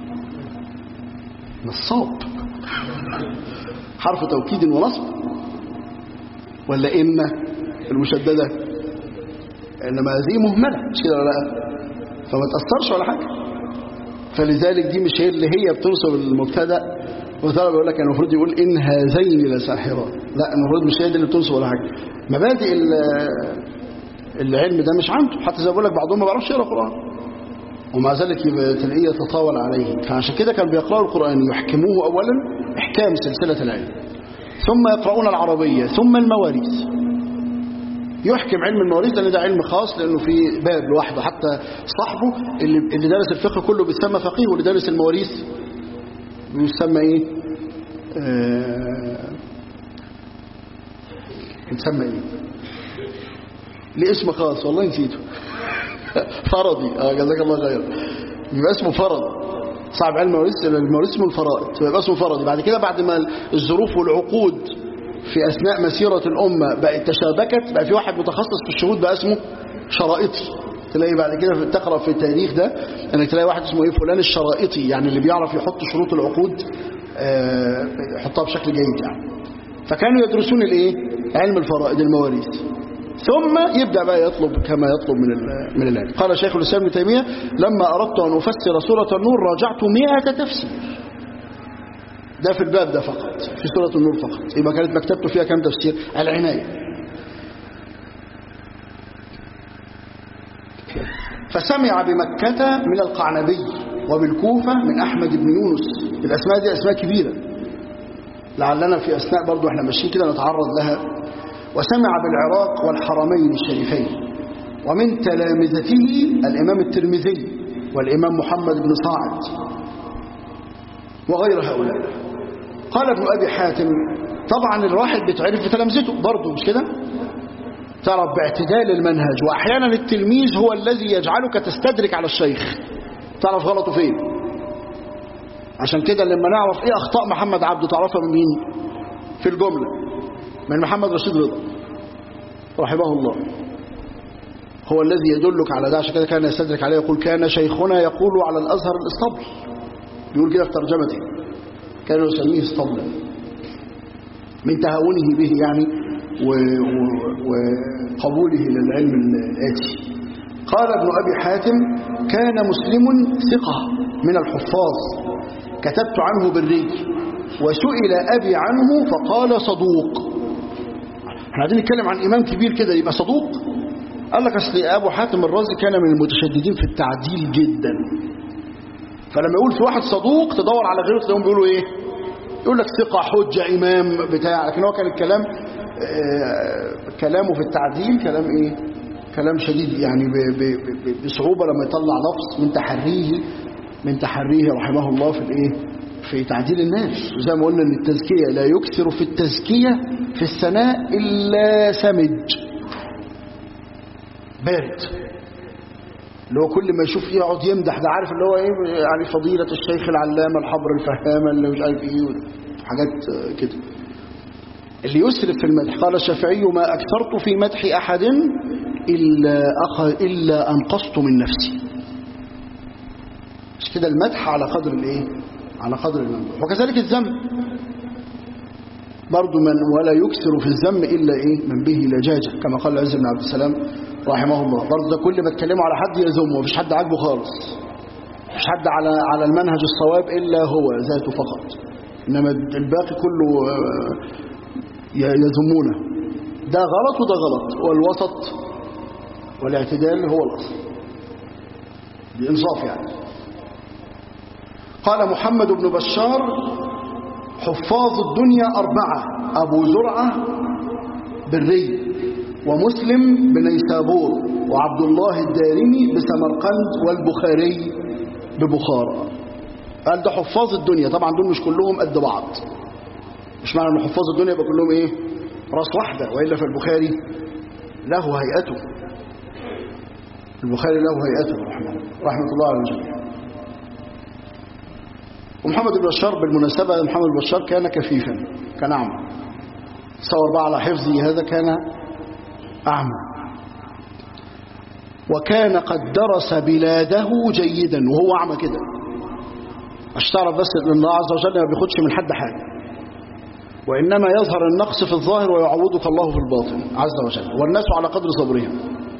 Speaker 1: نصاب حرف توكيد ونصب ولا ان المشددة انما هذه مهملة مش كده ولا لا فما تأثرش ولا حاجة فلذلك دي مش هي اللي هي بتنصب المبتدا وطلع بيقول لك المفروض يقول ان هذين لساحران لا المفروض مش هي دي اللي بتنصب ولا حاجه مبادئ العلم ده مش عنده حتى زي بقول لك بعضهم ما بيعرفش يقرا قران ومع ذلك يبقى تلاقيه يتطاول عليه فعشان كده كان بيقرأوا القرآن يحكموه أولا إحكام سلسلة العلم ثم يقرؤون العربية ثم المواريث يحكم علم المواريث لأن ده علم خاص لأنه في باب لوحده حتى صاحبه اللي, اللي دارس الفقه كله بيسمى فقيه واللي دارس المواريث بيسمى ايه آه بيسمى ايه ليه اسم خاص والله نسيته فرضي اه جزاك الله خير يبقى اسمه فرض صعب علم المواريث المواريث اسمه الفرائض يبقى اسمه فرضي بعد كده بعد ما الظروف والعقود في أثناء مسيرة الأمة بقت تشابكت بقى في واحد متخصص في الشهود بقى اسمه شرائطي تلاقي بعد كده تقرأ في التاريخ ده انك تلاقي واحد اسمه ايه فلان الشرائطي يعني اللي بيعرف يحط شروط العقود آه يحطها بشكل جيد يعني فكانوا يدرسون الايه علم الفرائض المواريث ثم يبدأ بقى يطلب كما يطلب من من العلم قال شيخ الإسلام ابن تيمية لما أردت أن أفسر سورة النور راجعت مئة تفسير ده في الباب ده فقط في سورة النور فقط يبقى كانت مكتبته فيها كم تفسير العناية فسمع بمكة من القعنبي وبالكوفة من أحمد بن يونس الأسماء دي أسماء كبيرة لعلنا في أثناء برضو احنا ماشيين كده نتعرض لها وسمع بالعراق والحرمين الشريفين ومن تلامذته الإمام الترمذي والإمام محمد بن صاعد وغير هؤلاء قال ابن أبي حاتم طبعا الواحد بيتعرف بتلامذته برضه مش كده تعرف باعتدال المنهج وأحيانا التلميذ هو الذي يجعلك تستدرك على الشيخ تعرف غلطه فين عشان كده لما نعرف ايه أخطاء محمد عبده تعرفها من مين في الجملة من محمد رشيد رضا رحمه الله هو الذي يدلك على ده عشان كده كان يستدرك عليه يقول كان شيخنا يقول على الأزهر الاسطبل يقول كده في ترجمته كانوا يسميه اسطبلا من تهاونه به يعني وقبوله للعلم الآتي قال ابن أبي حاتم كان مسلم ثقة من الحفاظ كتبت عنه بالري وسئل أبي عنه فقال صدوق احنا عايزين نتكلم عن إمام كبير كده يبقى صدوق قال لك أصل أبو حاتم الرازي كان من المتشددين في التعديل جدا فلما يقول في واحد صدوق تدور على غيره تلاقيهم بيقولوا ايه يقول لك ثقة حجة إمام بتاع لكن هو كان الكلام آه كلامه في التعديل كلام ايه كلام شديد يعني ب ب ب بصعوبة لما يطلع لفظ من تحريه من تحريه رحمه الله في الايه في تعديل الناس زي ما قلنا ان التزكية لا يكثر في التزكية في الثناء إلا سمج بارد اللي هو كل ما يشوف يقعد يمدح ده عارف اللي هو ايه يعني فضيلة الشيخ العلامة الحبر الفهامة اللي مش عارف ايه حاجات كده اللي يسرف في المدح قال الشافعي ما أكثرت في مدح أحد إلا, أخ... إلا أنقصت من نفسي مش كده المدح على قدر الايه على قدر الممدوح وكذلك الذم برضو من ولا يكثر في الذم إلا إيه من به لجاجة كما قال العز بن عبد السلام رحمه الله برضو ده كل ما اتكلموا على حد يذمه مفيش حد عاجبه خالص مفيش حد على على المنهج الصواب إلا هو ذاته فقط إنما الباقي كله يذمونه ده غلط وده غلط والوسط والاعتدال هو الأصل بإنصاف يعني قال محمد بن بشار حفاظ الدنيا أربعة أبو زرعة بالري ومسلم بنيسابور وعبد الله الدارمي بسمرقند والبخاري ببخارى قال ده حفاظ الدنيا طبعا دول مش كلهم قد بعض مش معنى ان حفاظ الدنيا يبقى كلهم ايه راس واحدة وإلا فالبخاري له هيئته البخاري له هيئته رحمه, رحمة الله على الجميع ومحمد بن بشار بالمناسبة محمد بن بشار كان كفيفا كان أعمى تصور بقى على حفظه هذا كان أعمى وكان قد درس بلاده جيدا وهو أعمى كده عشان تعرف بس ان الله عز وجل ما بياخدش من حد حاجة وإنما يظهر النقص في الظاهر ويعوضك الله في الباطن عز وجل والناس على قدر صبرهم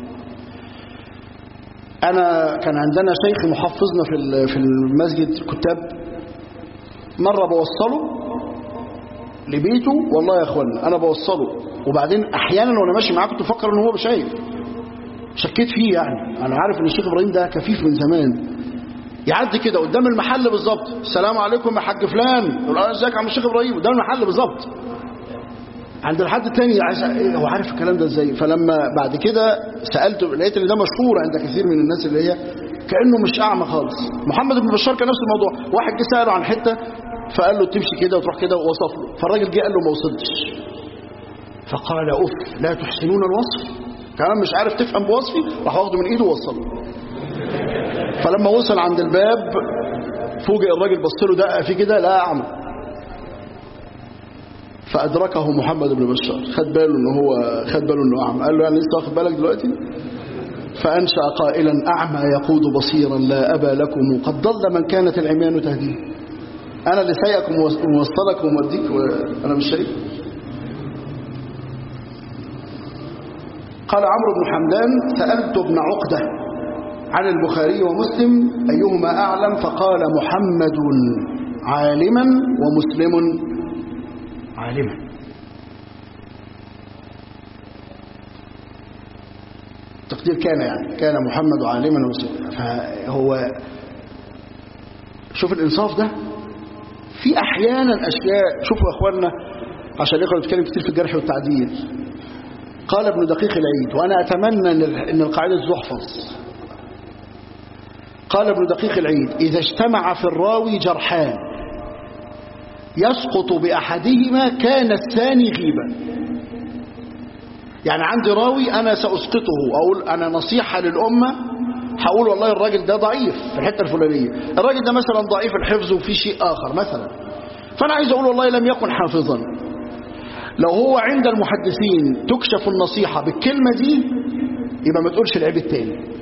Speaker 1: أنا كان عندنا شيخ محفظنا في في المسجد كتاب مرة بوصله لبيته والله يا اخوانا أنا بوصله وبعدين أحيانا وأنا ماشي معاه كنت أفكر إن هو شايف شكيت فيه يعني أنا عارف إن الشيخ إبراهيم ده كفيف من زمان يعدي كده قدام المحل بالظبط السلام عليكم يا حاج فلان يقول اه ازيك يا عم الشيخ ابراهيم قدام المحل بالظبط عند الحد التاني عايز هو عارف الكلام ده ازاي فلما بعد كده سالته لقيت ان ده مشهور عند كثير من الناس اللي هي كانه مش اعمى خالص محمد بن بشار كان نفس الموضوع واحد جه ساله عن حته فقال له تمشي كده وتروح كده ووصف له فالراجل جه قال له ما وصلتش فقال اف لا تحسنون الوصف كمان مش عارف تفهم بوصفي راح واخده من ايده ووصله فلما وصل عند الباب فوجئ الراجل بص له دقه فيه كده لا اعمى فادركه محمد بن بشار خد باله ان هو خد باله انه اعمى قال له يعني لسه واخد بالك دلوقتي فانشا قائلا اعمى يقود بصيرا لا ابا لكم قد ضل من كانت العميان تهديه انا اللي سايقكم وموصلك وموديك وانا مش شايف قال عمرو بن حمدان سالت ابن عقده عن البخاري ومسلم أيهما أعلم فقال محمد عالما ومسلم عالما تقدير كان يعني كان محمد عالما ومسلما فهو شوف الإنصاف ده في أحيانا أشياء شوفوا يا أخواننا عشان الإخوة بتتكلم كتير في الجرح والتعديل قال ابن دقيق العيد وأنا أتمنى أن القاعدة تحفظ قال ابن دقيق العيد إذا اجتمع في الراوي جرحان يسقط بأحدهما كان الثاني غيبا يعني عندي راوي أنا سأسقطه أقول أنا نصيحة للأمة هقول والله الراجل ده ضعيف في الحتة الفلانية الراجل ده مثلا ضعيف الحفظ وفي شيء آخر مثلا فأنا عايز أقول والله لم يكن حافظا لو هو عند المحدثين تكشف النصيحة بالكلمة دي يبقى ما تقولش العيب التاني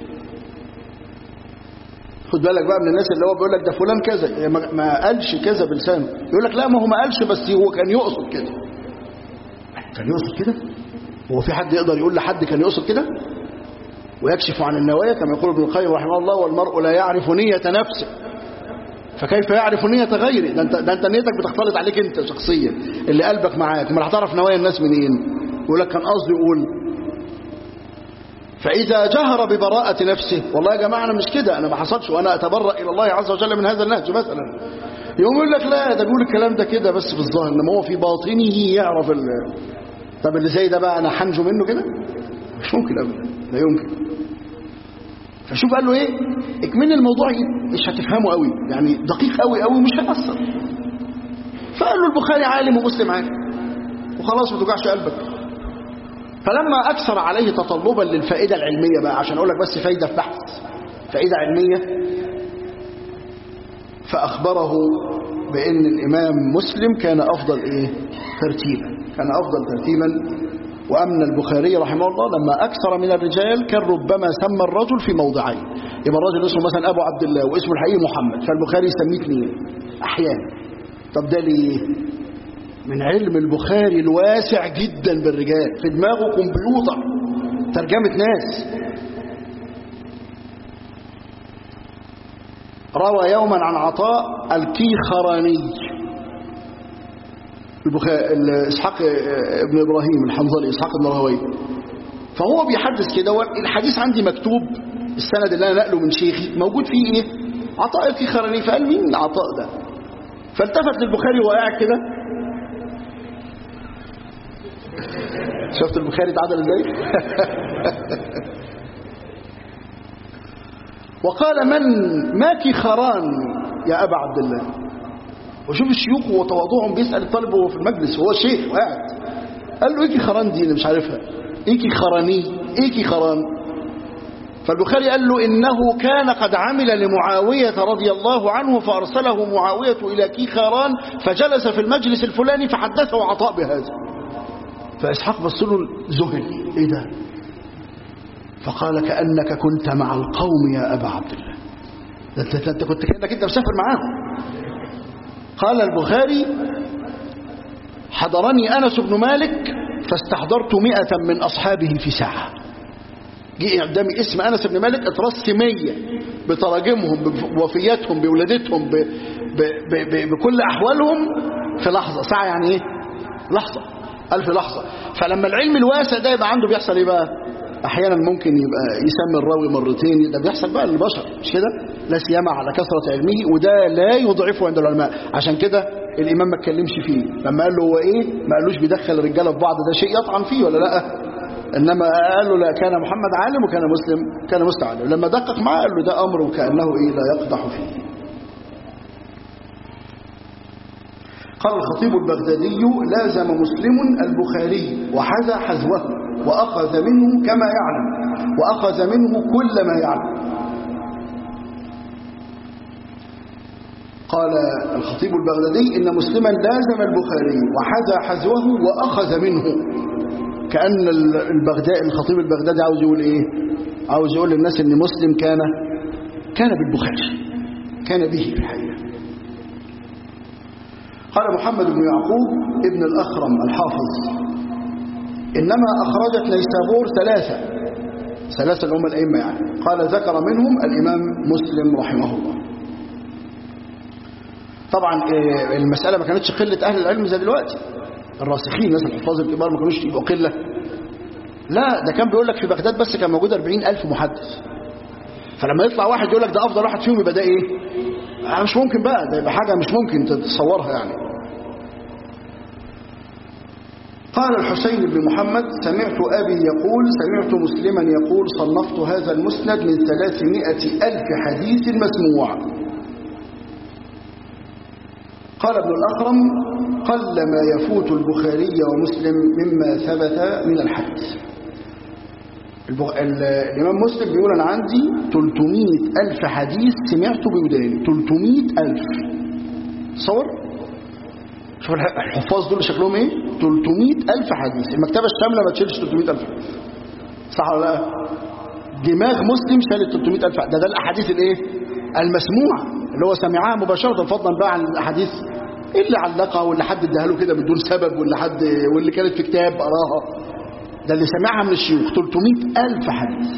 Speaker 1: خد بالك بقى من الناس اللي هو بيقول لك ده فلان كذا ما قالش كذا بلسانه يقول لك لا ما هو ما قالش بس هو كان يقصد كده كان يقصد كده هو في حد يقدر يقول لحد كان يقصد كده ويكشف عن النوايا كما يقول ابن القيم رحمه الله والمرء لا يعرف نية نفسه فكيف يعرف نية غيره ده انت, ده انت نيتك بتختلط عليك انت شخصيا اللي قلبك معاك ما هتعرف نوايا الناس منين يقول لك كان قصدي يقول فإذا جهر ببراءة نفسه والله يا جماعة أنا مش كده أنا ما حصلش وأنا أتبرأ إلى الله عز وجل من هذا النهج مثلا يقوم يقول لك لا ده بيقول الكلام ده كده بس في الظاهر إنما هو في باطنه يعرف ال... طب اللي زي ده بقى أنا حنجو منه كده مش ممكن أبدا لا يمكن فشوف قال له إيه اكمل الموضوع مش هتفهمه قوي يعني دقيق قوي قوي مش هيأثر فقال له البخاري عالم ومسلم عالم وخلاص ما توجعش قلبك فلما أكثر عليه تطلبا للفائدة العلمية بقى عشان أقول لك بس فايدة في بحث فائدة علمية فأخبره بأن الإمام مسلم كان أفضل إيه ترتيبا كان أفضل ترتيبا وأمن البخاري رحمه الله لما أكثر من الرجال كان ربما سمى الرجل في موضعين يبقى الرجل اسمه مثلا أبو عبد الله واسمه الحقيقي محمد فالبخاري يسميه اثنين أحيانا طب ده ليه من علم البخاري الواسع جدا بالرجال في دماغه كمبيوتر ترجمة ناس روى يوما عن عطاء الكيخراني البخاري اسحاق ابن ابراهيم الحنظلي اسحاق بن راهويه فهو بيحدث كده الحديث عندي مكتوب السند اللي انا نقله من شيخي موجود فيه ايه عطاء الكيخراني فقال مين عطاء ده فالتفت للبخاري وهو قاعد كده شفت البخاري اتعدل ازاي وقال من ما كخران يا ابا عبد الله وشوف الشيوخ وتواضعهم بيسال الطالب وهو في المجلس وهو شيخ وقاعد قال له ايه كخران دي اللي مش عارفها ايه كخراني ايه كخران فالبخاري قال له إنه كان قد عمل لمعاوية رضي الله عنه فأرسله معاوية إلى كيخاران فجلس في المجلس الفلاني فحدثه عطاء بهذا فإسحاق بص له ذهل إيه ده فقال كأنك كنت مع القوم يا أبا عبد الله ده انت انت كنت كأنك انت مسافر معاهم قال البخاري حضرني أنس بن مالك فاستحضرت مئة من أصحابه في ساعة جه قدامي اسم أنس بن مالك اترص مية بتراجمهم بوفياتهم بولادتهم ب... ب... ب... ب... بكل أحوالهم في لحظة ساعة يعني إيه لحظة ألف لحظة فلما العلم الواسع ده يبقى عنده بيحصل إيه بقى أحيانا ممكن يبقى يسمي الراوي مرتين ده بيحصل بقى للبشر مش كده لا سيما على كثرة علمه وده لا يضعفه عند العلماء عشان كده الإمام ما اتكلمش فيه لما قال له هو إيه ما قالوش بيدخل الرجالة في بعض ده شيء يطعن فيه ولا لا إنما قال له لا كان محمد عالم وكان مسلم كان مستعلم لما دقق معاه قال له ده أمر وكأنه إيه لا يقدح فيه قال الخطيب البغدادي لازم مسلم البخاري وحذا حذوه وأخذ منه كما يعلم وأخذ منه كل ما يعلم قال الخطيب البغدادي إن مسلما لازم البخاري وحذا حذوه وأخذ منه كأن البغدادي الخطيب البغدادي عاوز يقول إيه عاوز يقول للناس إن مسلم كان كان بالبخاري كان به في الحقيقة قال محمد بن يعقوب ابن الأخرم الحافظ إنما أخرجت نيسابور ثلاثة ثلاثة الأمة الأئمة يعني قال ذكر منهم الإمام مسلم رحمه الله طبعا المسألة ما كانتش قلة أهل العلم زي دلوقتي الراسخين مثلا الحفاظ الكبار ما كانوش يبقوا قلة لا ده كان بيقول لك في بغداد بس كان موجود 40 ألف محدث فلما يطلع واحد يقول لك ده أفضل واحد فيهم يبقى ده إيه مش ممكن بقى ده يبقى حاجة مش ممكن تتصورها يعني قال الحسين بن محمد سمعت أبي يقول سمعت مسلما يقول صنفت هذا المسند من ثلاثمائة ألف حديث مسموع قال ابن الأخرم قل ما يفوت البخاري ومسلم مما ثبت من الحديث البغ... ال... الإمام مسلم بيقول أنا عندي 300 ألف حديث سمعته بوداني 300 ألف صور شوف الحفاظ دول شكلهم ايه 300 ألف حديث المكتبة الشاملة ما تشيلش 300 ألف حديث صح ولا لا دماغ مسلم شالت 300 ألف ده ده الأحاديث الايه المسموعة اللي هو سمعها مباشرة فضلا بقى عن الأحاديث اللي علقها واللي حد اداها له كده بدون سبب واللي حد واللي كانت في كتاب قراها ده اللي سمعها من الشيوخ 300 ألف حديث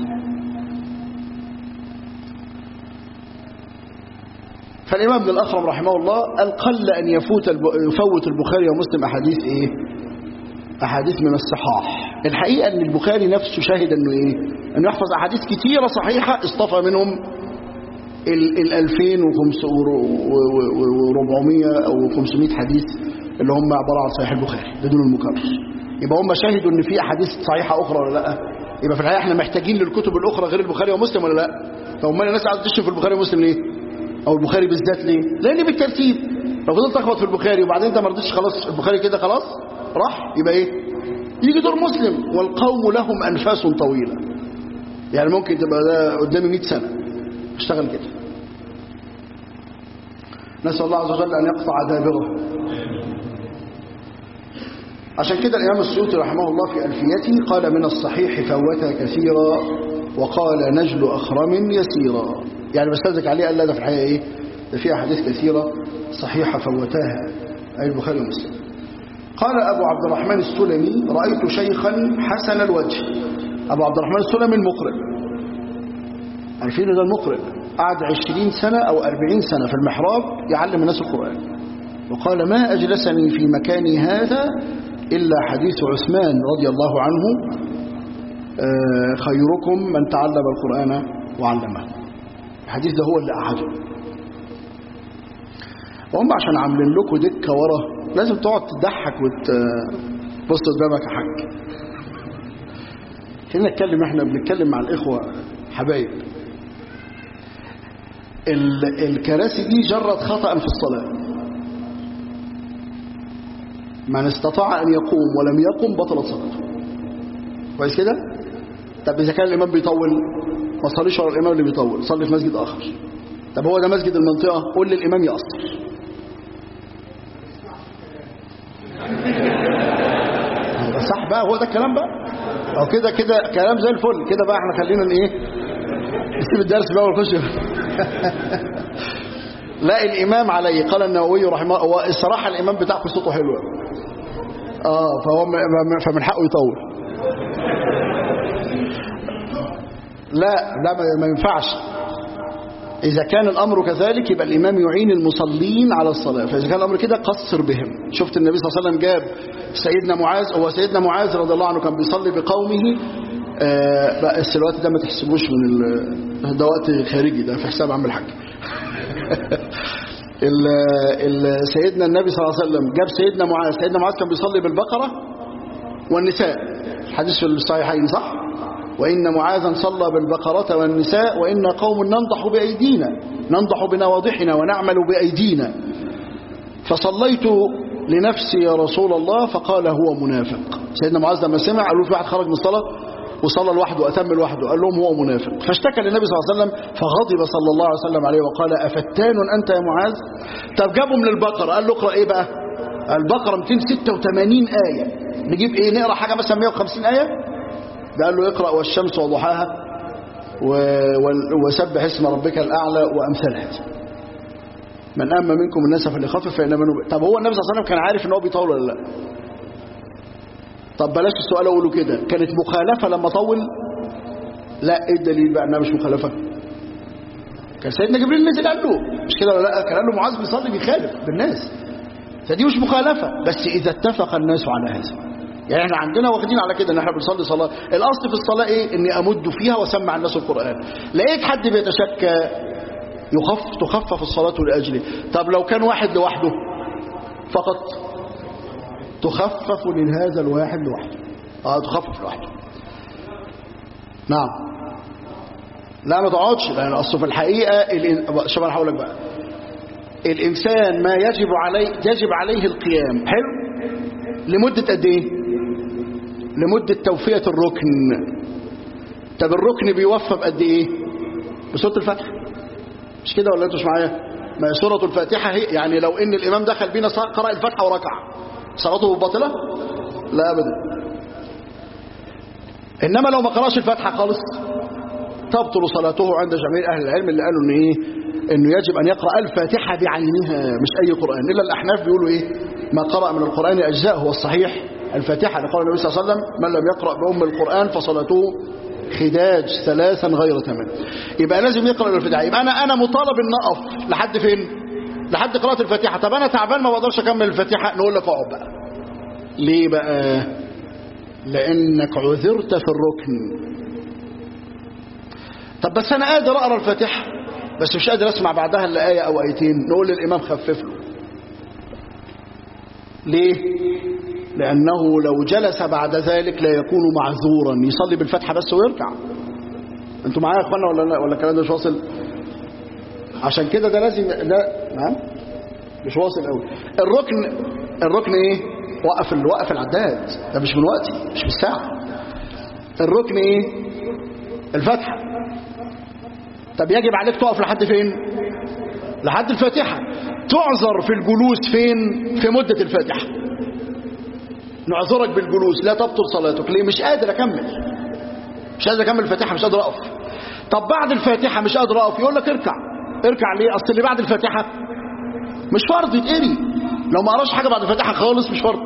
Speaker 1: فالإمام ابن الأخرم رحمه الله قال قل أن يفوت يفوت البخاري ومسلم أحاديث إيه أحاديث من الصحاح الحقيقة أن البخاري نفسه شاهد أنه إيه أنه يحفظ أحاديث كتيرة صحيحة اصطفى منهم ال 2400 أو 500 حديث اللي هم عبارة عن صحيح البخاري بدون المكرر يبقى هم شاهدوا ان في احاديث صحيحه اخرى ولا لا يبقى في الحقيقه احنا محتاجين للكتب الاخرى غير البخاري ومسلم ولا لا فهم الناس عايزه تشتم في البخاري ومسلم ليه او البخاري بالذات ليه لان بالترتيب لو فضلت تخبط في البخاري وبعدين انت ما رضيتش خلاص البخاري كده خلاص راح يبقى ايه يجي دور مسلم والقوم لهم انفاس طويله يعني ممكن تبقى ده قدامي 100 سنه اشتغل كده نسال الله عز وجل ان يقطع دابره عشان كده الإمام السيوطي رحمه الله في ألفيته قال من الصحيح فوتا كثيرا وقال نجل أخرم يسيرا يعني بستدرك عليه قال لا ده في الحقيقة إيه ده فيها حديث كثيرة صحيحة فوتاها أي البخاري ومسلم قال أبو عبد الرحمن السلمي رأيت شيخا حسن الوجه أبو عبد الرحمن السلمي المقرئ عارفين ده المقرئ قعد عشرين سنة أو أربعين سنة في المحراب يعلم الناس القرآن وقال ما أجلسني في مكاني هذا إلا حديث عثمان رضي الله عنه خيركم من تعلم القرآن وعلمه الحديث ده هو اللي قعده وهم عشان عاملين لكم دكة ورا لازم تقعد تضحك وتبص قدامك يا حاج خلينا نتكلم احنا بنتكلم مع الإخوة حبايب الكراسي دي جرت خطأ في الصلاة من استطاع أن يقوم ولم يقم بطلت صلاته كويس كده طب إذا كان الإمام بيطول ما صليش ورا الإمام اللي بيطول صلي في مسجد آخر طب هو ده مسجد المنطقة قول للإمام يقصر صح بقى هو ده الكلام بقى او كده كده كلام زي الفل كده بقى احنا خلينا ايه نسيب الدرس بقى ونخش لا الامام عليه قال النووي رحمه هو الصراحه الامام بتاعكم صوته حلو اه فهو م- م- فمن حقه يطول لا لا ما- ما ينفعش إذا كان الأمر كذلك يبقى الإمام يعين المصلين على الصلاة فإذا كان الأمر كده قصر بهم شفت النبي صلى الله عليه وسلم جاب سيدنا معاذ هو سيدنا معاذ رضي الله عنه كان بيصلي بقومه آه بقى بس الوقت ده ما تحسبوش من ال- ده وقت خارجي ده في حساب عم الحاج ال ال سيدنا النبي صلى الله عليه وسلم جاب سيدنا معاذ سيدنا معاذ كان بيصلي بالبقرة والنساء الحديث في الصحيحين صح وإن معاذا صلى بالبقرة والنساء وإن قوم ننضح بأيدينا ننضح بنواضحنا ونعمل بأيدينا فصليت لنفسي يا رسول الله فقال هو منافق سيدنا معاذ لما سمع قالوا في واحد خرج من الصلاة وصلى لوحده أتم لوحده قال لهم هو منافق فاشتكى للنبي صلى الله عليه وسلم فغضب صلى الله عليه وسلم عليه وقال أفتان أنت يا معاذ طب جابوا من البقرة قال له اقرأ إيه بقى البقرة 286 آية نجيب إيه نقرأ حاجة مثلا 150 آية ده قال له اقرأ والشمس وضحاها و... وال- وسبح اسم ربك الأعلى وأمثال هذا من أما منكم الناس فليخفف فإنما نب... طب هو النبي صلى الله عليه وسلم كان عارف ان هو بيطول ولا لا طب بلاش السؤال أقوله كده كانت مخالفة لما طول لا ايه الدليل بقى انها مش مخالفة كان سيدنا جبريل نزل قال له مش كده ولا لا كان قال له معاذ بيصلي بيخالف بالناس فدي مش مخالفة بس إذا اتفق الناس على هذا يعني احنا عندنا واخدين على كده ان احنا بنصلي صلاة الاصل في الصلاة ايه اني امد فيها واسمع الناس القرآن لقيت حد بيتشكى يخف تخفف الصلاة لأجله طب لو كان واحد لوحده فقط تخفف لهذا الواحد لوحده اه تخفف لوحده نعم لا ما تقعدش لان اصل في الحقيقة الإن... شوف انا هقول لك بقى الانسان ما يجب عليه يجب عليه القيام حلو لمدة قد ايه لمدة توفية الركن طب الركن بيوفى بقد ايه بسورة الفاتحة مش كده ولا انتوا مش معايا ما هي سورة الفاتحة هي يعني لو ان الامام دخل بينا ص- قرأ الفاتحة وركع صلاته باطلة لا ابدا انما لو ما قرأش الفاتحة خالص تبطل صلاته عند جميع اهل العلم اللي قالوا ان ايه انه يجب ان يقرأ الفاتحة بعينها مش اي قرآن الا الاحناف بيقولوا ايه ما قرأ من القرآن اجزاء هو الصحيح الفاتحة اللي قال النبي صلى الله عليه وسلم من لم يقرأ بأم القرآن فصلاته خداج ثلاثا غير تمام يبقى لازم يقرأ الفاتحة يبقى انا انا مطالب ان اقف لحد فين لحد قراءة الفاتحة طب انا تعبان ما بقدرش اكمل الفاتحة نقول لك اقعد بقى ليه بقى لانك عذرت في الركن طب بس انا قادر اقرا الفاتحه بس مش قادر اسمع بعدها الا ايه او ايتين نقول للامام خفف له ليه لانه لو جلس بعد ذلك لا يكون معذورا يصلي بالفاتحه بس ويركع انتوا معايا يا اخوانا ولا لا ولا الكلام ده مش واصل عشان كده ده لازم ده نعم مش واصل قوي الركن الركن ايه وقف ال- وقف العداد ده مش من وقتي مش بالساعه الركن ايه الفتحه طب يجب عليك تقف لحد فين لحد الفاتحة تعذر في الجلوس فين في مدة الفاتحة نعذرك بالجلوس لا تبطل صلاتك ليه مش قادر أكمل مش قادر أكمل الفاتحة مش قادر أقف طب بعد الفاتحة مش قادر أقف يقول لك اركع اركع ليه أصل اللي بعد الفاتحة مش فرض يتقري لو ما قراش حاجة بعد الفاتحة خالص مش فرض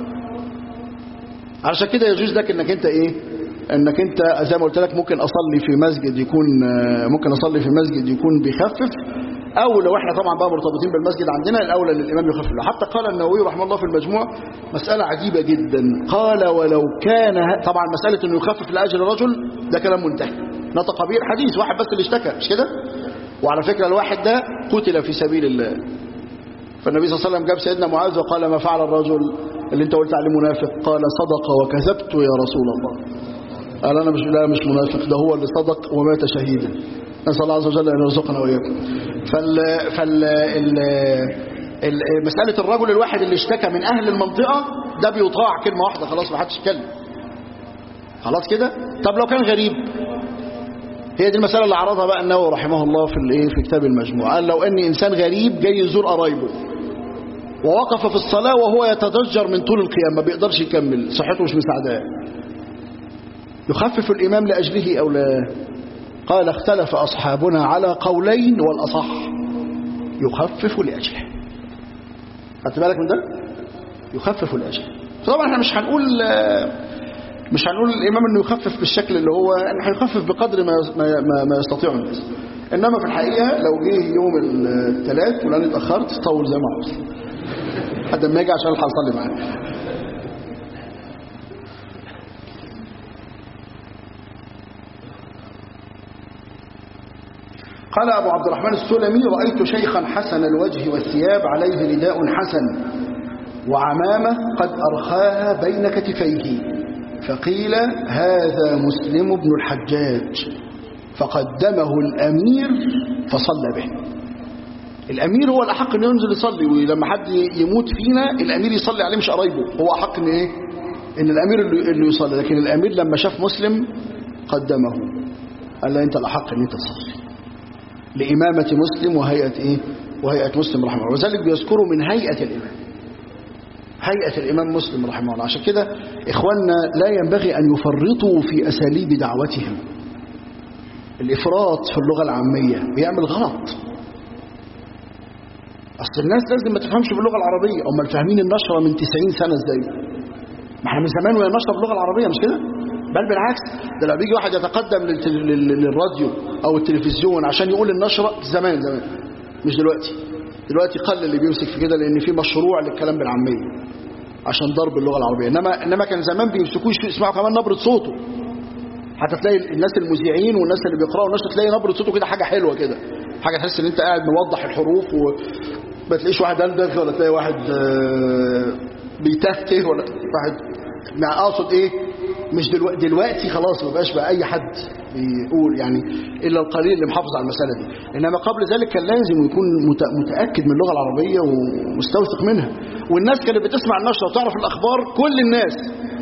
Speaker 1: علشان كده يجوز لك انك انت ايه انك انت زي ما قلت لك ممكن اصلي في مسجد يكون آه، ممكن اصلي في مسجد يكون بيخفف او لو احنا طبعا بقى مرتبطين بالمسجد عندنا الاولى للامام يخفف له حتى قال النووي رحمه الله في المجموع مساله عجيبه جدا قال ولو كان ه- طبعا مساله انه يخفف لاجل رجل ده كلام منتهي نطق به الحديث واحد بس اللي اشتكى مش كده وعلى فكره الواحد ده قتل في سبيل الله فالنبي صلى الله عليه وسلم جاب سيدنا معاذ وقال ما فعل الرجل اللي انت قلت عليه منافق قال صدق وكذبت يا رسول الله قال انا مش لا مش منافق ده هو اللي صدق ومات شهيدا نسال الله عز وجل ان يرزقنا واياكم فال فال ال... ال... مساله الرجل الواحد اللي اشتكى من اهل المنطقه ده بيطاع كلمه واحده خلاص ما حدش يتكلم خلاص كده طب لو كان غريب هي دي المسألة اللي عرضها بقى النووي رحمه الله في الايه في كتاب المجموع قال لو ان انسان غريب جاي يزور قرايبه ووقف في الصلاة وهو يتضجر من طول القيام ما بيقدرش يكمل صحته مش مساعداه يخفف الإمام لأجله أو لا قال اختلف أصحابنا على قولين والأصح يخفف لأجله خدت بالك من ده يخفف لأجله طبعا احنا مش هنقول مش هنقول الإمام أنه يخفف بالشكل اللي هو يعني هيخفف بقدر ما ما ما, ما يستطيع الناس إنما في الحقيقة لو جه يوم الثلاث ولأني اتأخرت طول زي ما عاوز حتى ما يجي عشان الحق أصلي معاه قال أبو عبد الرحمن السلمي رأيت شيخا حسن الوجه والثياب عليه رداء حسن وعمامة قد أرخاها بين كتفيه فقيل هذا مسلم بن الحجاج فقدمه الأمير فصلى به الأمير هو الأحق أنه ينزل يصلي ولما حد يموت فينا الأمير يصلي عليه مش قرايبه هو أحق أن إيه إن الأمير اللي يصلي لكن الأمير لما شاف مسلم قدمه قال له أنت الأحق أن أنت تصلي لإمامة مسلم وهيئة إيه وهيئة مسلم رحمه الله وذلك بيذكروا من هيئة الإمام هيئة الإمام مسلم رحمه الله عشان كده إخواننا لا ينبغي أن يفرطوا في أساليب دعوتهم الإفراط في اللغة العامية بيعمل غلط أصل الناس لازم ما تفهمش باللغة العربية أما فاهمين النشرة من 90 سنة إزاي ما احنا من زمان وهي نشرة باللغة العربية مش كده بل بالعكس ده لما بيجي واحد يتقدم للراديو أو التلفزيون عشان يقول النشرة زمان زمان مش دلوقتي دلوقتي قل اللي بيمسك في كده لأن في مشروع للكلام بالعامية عشان ضرب اللغة العربية إنما, إنما كان زمان بيمسكوه يسمعوا كمان نبرة صوته حتى تلاقي الناس المذيعين والناس اللي بيقرأوا النشر تلاقي نبرة صوته كده حاجة حلوة كده حاجة تحس ان انت قاعد موضح الحروف وما تلاقيش واحد دلدغ ولا تلاقي واحد بيتهته ولا واحد مع اقصد ايه مش دلوقتي دلوقتي خلاص ما بقاش بقى اي حد بيقول يعني الا القليل اللي محافظ على المساله دي انما قبل ذلك كان لازم يكون متاكد من اللغه العربيه ومستوثق منها والناس كانت بتسمع النشره وتعرف الاخبار كل الناس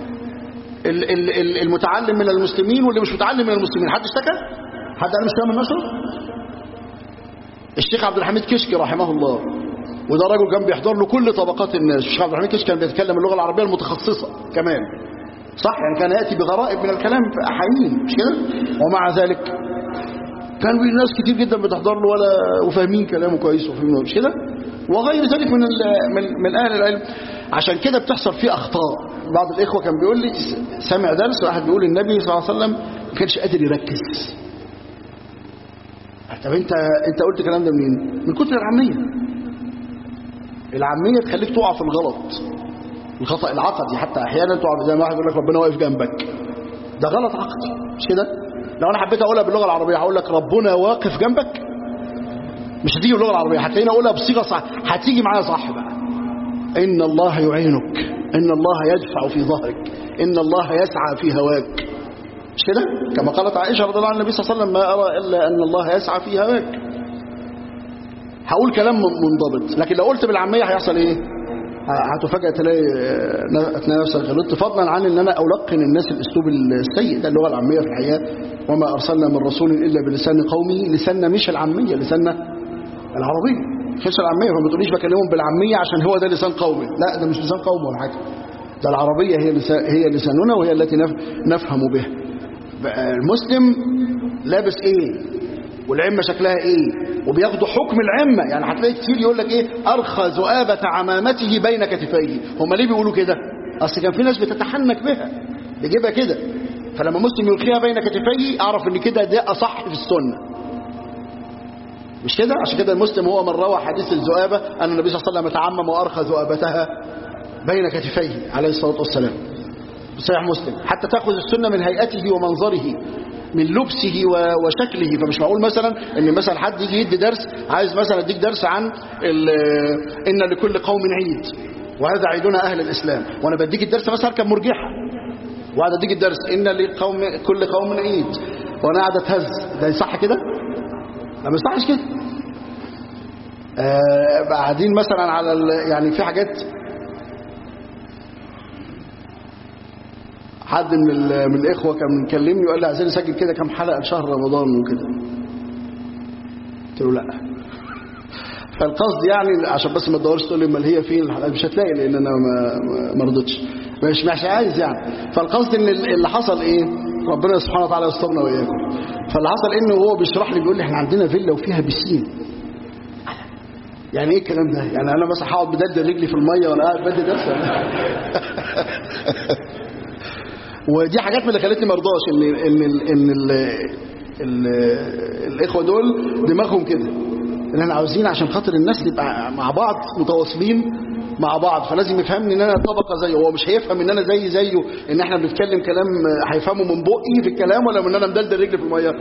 Speaker 1: المتعلم من المسلمين واللي مش متعلم من المسلمين حد اشتكى حد قال مش فاهم النشره الشيخ عبد الحميد كشكي رحمه الله وده راجل كان بيحضر له كل طبقات الناس الشيخ عبد الحميد كشكي كان بيتكلم اللغه العربيه المتخصصه كمان صح يعني كان ياتي بغرائب من الكلام في احايين مش كده ومع ذلك كان في ناس كتير جدا بتحضر له ولا وفاهمين كلامه كويس وفاهمين مش كده وغير ذلك من من من اهل العلم عشان كده بتحصل فيه اخطاء بعض الاخوه كان بيقول لي سامع درس واحد بيقول النبي صلى الله عليه وسلم ما كانش قادر يركز طب انت انت قلت الكلام ده منين من كتر العاميه العاميه تخليك تقع في الغلط الخطا العقدي حتى احيانا تقع زي ما واحد يقول لك ربنا واقف جنبك ده غلط عقدي مش كده لو انا حبيت اقولها باللغه العربيه هقول لك ربنا واقف جنبك مش هتيجي باللغه العربيه هتلاقيني اقولها بصيغه صح هتيجي معايا صح بقى ان الله يعينك ان الله يدفع في ظهرك ان الله يسعى في هواك مش كده كما قالت عائشه رضي الله عنها النبي صلى الله عليه وسلم ما ارى الا ان الله يسعى في هواك هقول كلام منضبط لكن لو قلت بالعاميه هيحصل ايه هتفاجئ تلاقي تلاقي نفسك غلطت فضلا عن ان انا القن الناس الاسلوب السيء ده اللغه العاميه في الحياه وما ارسلنا من رسول الا بلسان قومه لساننا مش العاميه لساننا العربيه مش العاميه فما تقوليش بكلمهم بالعاميه عشان هو ده لسان قومي لا ده مش لسان قومي ولا حاجه ده العربيه هي لسان هي لساننا وهي التي نفهم بها المسلم لابس ايه والعمة شكلها ايه وبياخدوا حكم العمة يعني هتلاقي كتير يقول لك ايه ارخى ذؤابة عمامته بين كتفيه هم ليه بيقولوا كده اصل كان في ناس بتتحنك بها بيجيبها كده فلما مسلم يلقيها بين كتفيه اعرف ان كده ده اصح في السنة مش كده عشان كده المسلم هو من روى حديث الذؤابة ان النبي صلى الله عليه وسلم تعمم وارخى ذؤابتها بين كتفيه عليه الصلاة والسلام صحيح مسلم حتى تأخذ السنة من هيئته ومنظره من لبسه وشكله فمش معقول مثلا ان مثلا حد يجي يدي درس عايز مثلا اديك درس عن ان لكل قوم عيد وهذا عيدنا اهل الاسلام وانا بديك الدرس مثلا كان مرجحه وقاعد اديك الدرس ان لقوم كل قوم عيد وانا قاعد اتهز ده يصح كده لا ما يصحش كده آه قاعدين مثلا على يعني في حاجات حد من من الاخوه كان مكلمني وقال لي عايزين نسجل كده كام حلقه لشهر رمضان وكده قلت له لا فالقصد يعني عشان بس ما تدورش تقول لي امال هي فين الحلقات مش هتلاقي لان انا ما ما رضيتش مش مش عايز يعني فالقصد ان اللي حصل ايه ربنا سبحانه وتعالى يسترنا واياكم فاللي حصل انه هو بيشرح لي بيقول لي احنا عندنا فيلا وفيها بسين يعني ايه الكلام ده يعني انا مثلا هقعد بدل رجلي في الميه وانا قاعد بدل نفسي ودي حاجات من اللي خلتني ما ارضاش ان ان ال ان ال ال الاخوه دول دماغهم كده ان احنا عاوزين عشان خاطر الناس نبقى مع بعض متواصلين مع بعض فلازم يفهمني ان انا طبقه زيه هو مش هيفهم ان انا زي زيه ان احنا بنتكلم كلام هيفهمه من بقي في الكلام ولا من ان انا مدلدل رجلي في الميه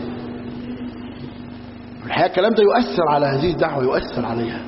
Speaker 1: الحقيقه الكلام ده يؤثر على هذه الدعوه يؤثر عليها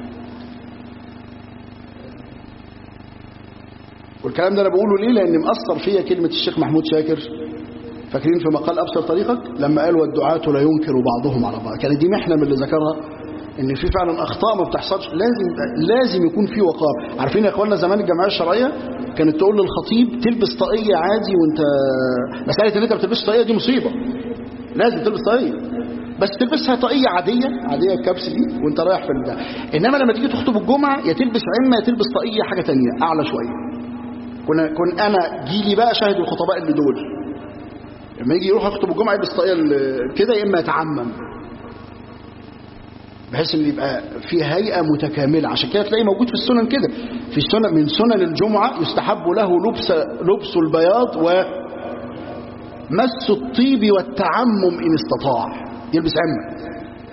Speaker 1: والكلام ده انا بقوله ليه لان مأثر فيا كلمه الشيخ محمود شاكر فاكرين في مقال ابصر طريقك لما قال والدعاة لا ينكر بعضهم على بعض كانت دي محنه من اللي ذكرها ان في فعلا اخطاء ما بتحصلش لازم لازم يكون في وقار عارفين يا اخواننا زمان الجمعيه الشرعيه كانت تقول للخطيب تلبس طاقيه عادي وانت مساله ان انت ما بتلبسش طاقيه دي مصيبه لازم تلبس طاقيه بس تلبسها طاقيه عاديه عاديه الكبس دي وانت رايح في البتاع انما لما تيجي تخطب الجمعه يا تلبس عمه يا تلبس طاقيه حاجه ثانيه اعلى شويه كنا كن انا جيلي بقى شاهد الخطباء اللي دول لما يجي يروح يخطب الجمعه يلبس طاقيه كده يا اما يتعمم بحيث ان يبقى في هيئه متكامله عشان كده تلاقي موجود في السنن كده في السنن من سنن الجمعه يستحب له لبس لبس البياض ومس الطيب والتعمم ان استطاع يلبس عمه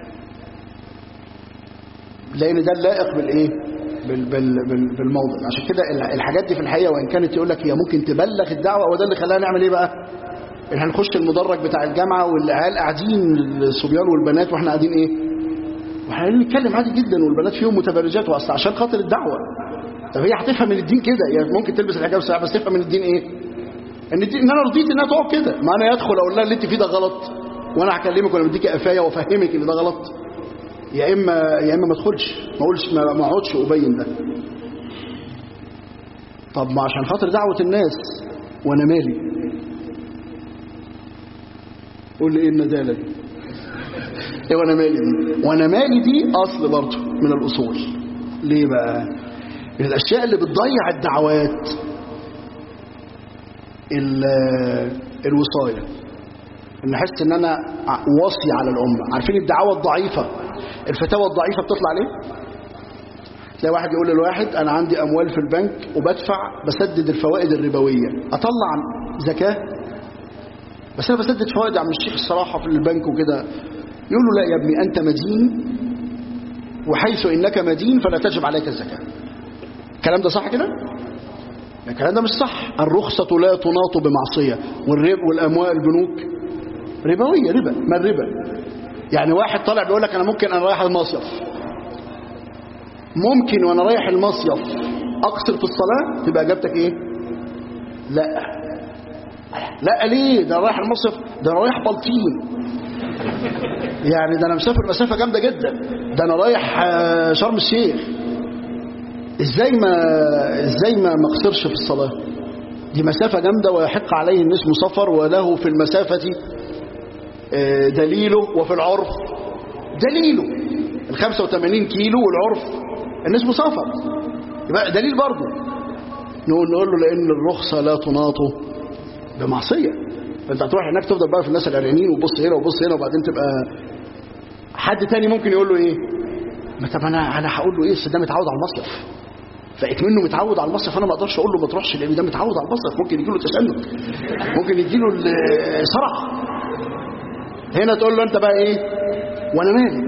Speaker 1: لان ده اللائق بالايه بال بال بال بالموضع عشان كده الحاجات دي في الحقيقه وان كانت يقول لك هي ممكن تبلغ الدعوه وده اللي خلانا نعمل ايه بقى ان هنخش المدرج بتاع الجامعه والعيال قاعدين الصبيان والبنات واحنا قاعدين ايه واحنا بنتكلم عادي جدا والبنات فيهم متبرجات واصل عشان خاطر الدعوه طب هي هتفهم من الدين كده يعني ممكن تلبس الحجاب ساعه بس تفهم من الدين ايه ان الدين ان انا رضيت انها تقعد كده ما انا يدخل اقول لها اللي انت فيه ده غلط وانا هكلمك وانا بديك قفايه وافهمك ان ده غلط يا اما يا اما ما ادخلش ما اقولش ما اقعدش ابين ده طب ما عشان خاطر دعوه الناس وانا مالي قول لي ايه الندالة دي ايه وانا مالي دي وانا مالي دي اصل برضه من الاصول ليه بقى من الاشياء اللي بتضيع الدعوات الوصايه ان احس ان انا واصي على الامه عارفين الدعوه الضعيفه الفتاوى الضعيفه بتطلع ليه تلاقي واحد يقول للواحد انا عندي اموال في البنك وبدفع بسدد الفوائد الربويه اطلع زكاه بس انا بسدد فوائد يا عم الشيخ الصراحه في البنك وكده يقول له لا يا ابني انت مدين وحيث انك مدين فلا تجب عليك الزكاه الكلام ده صح كده الكلام ده مش صح الرخصه لا تناط بمعصيه والرب والاموال البنوك ربويه ربا ما الربا يعني واحد طالع بيقول لك انا ممكن انا رايح المصيف ممكن وانا رايح المصيف اقصر في الصلاه تبقى اجابتك ايه لا لا ليه ده رايح المصيف ده انا رايح بلطيم يعني ده انا مسافر مسافه جامده جدا ده انا رايح شرم الشيخ ازاي ما ازاي ما ما اقصرش في الصلاه دي مسافه جامده ويحق عليه الناس مسافر وله في المسافه دليله وفي العرف دليله ال 85 كيلو والعرف الناس مسافر يبقى دليل برضه نقول نقول له لان الرخصه لا تناط بمعصيه فانت هتروح هناك تفضل بقى في الناس العريانين وبص هنا وبص هنا وبعدين تبقى حد تاني ممكن يقول له ايه ما طب انا انا هقول له ايه ده متعود على المصيف فقيت منه متعود على المصيف انا ما اقدرش اقول له ما تروحش لان ده متعود على المصيف ممكن يجي له تشنج ممكن يجي له صرع هنا تقول له انت بقى ايه وانا مالي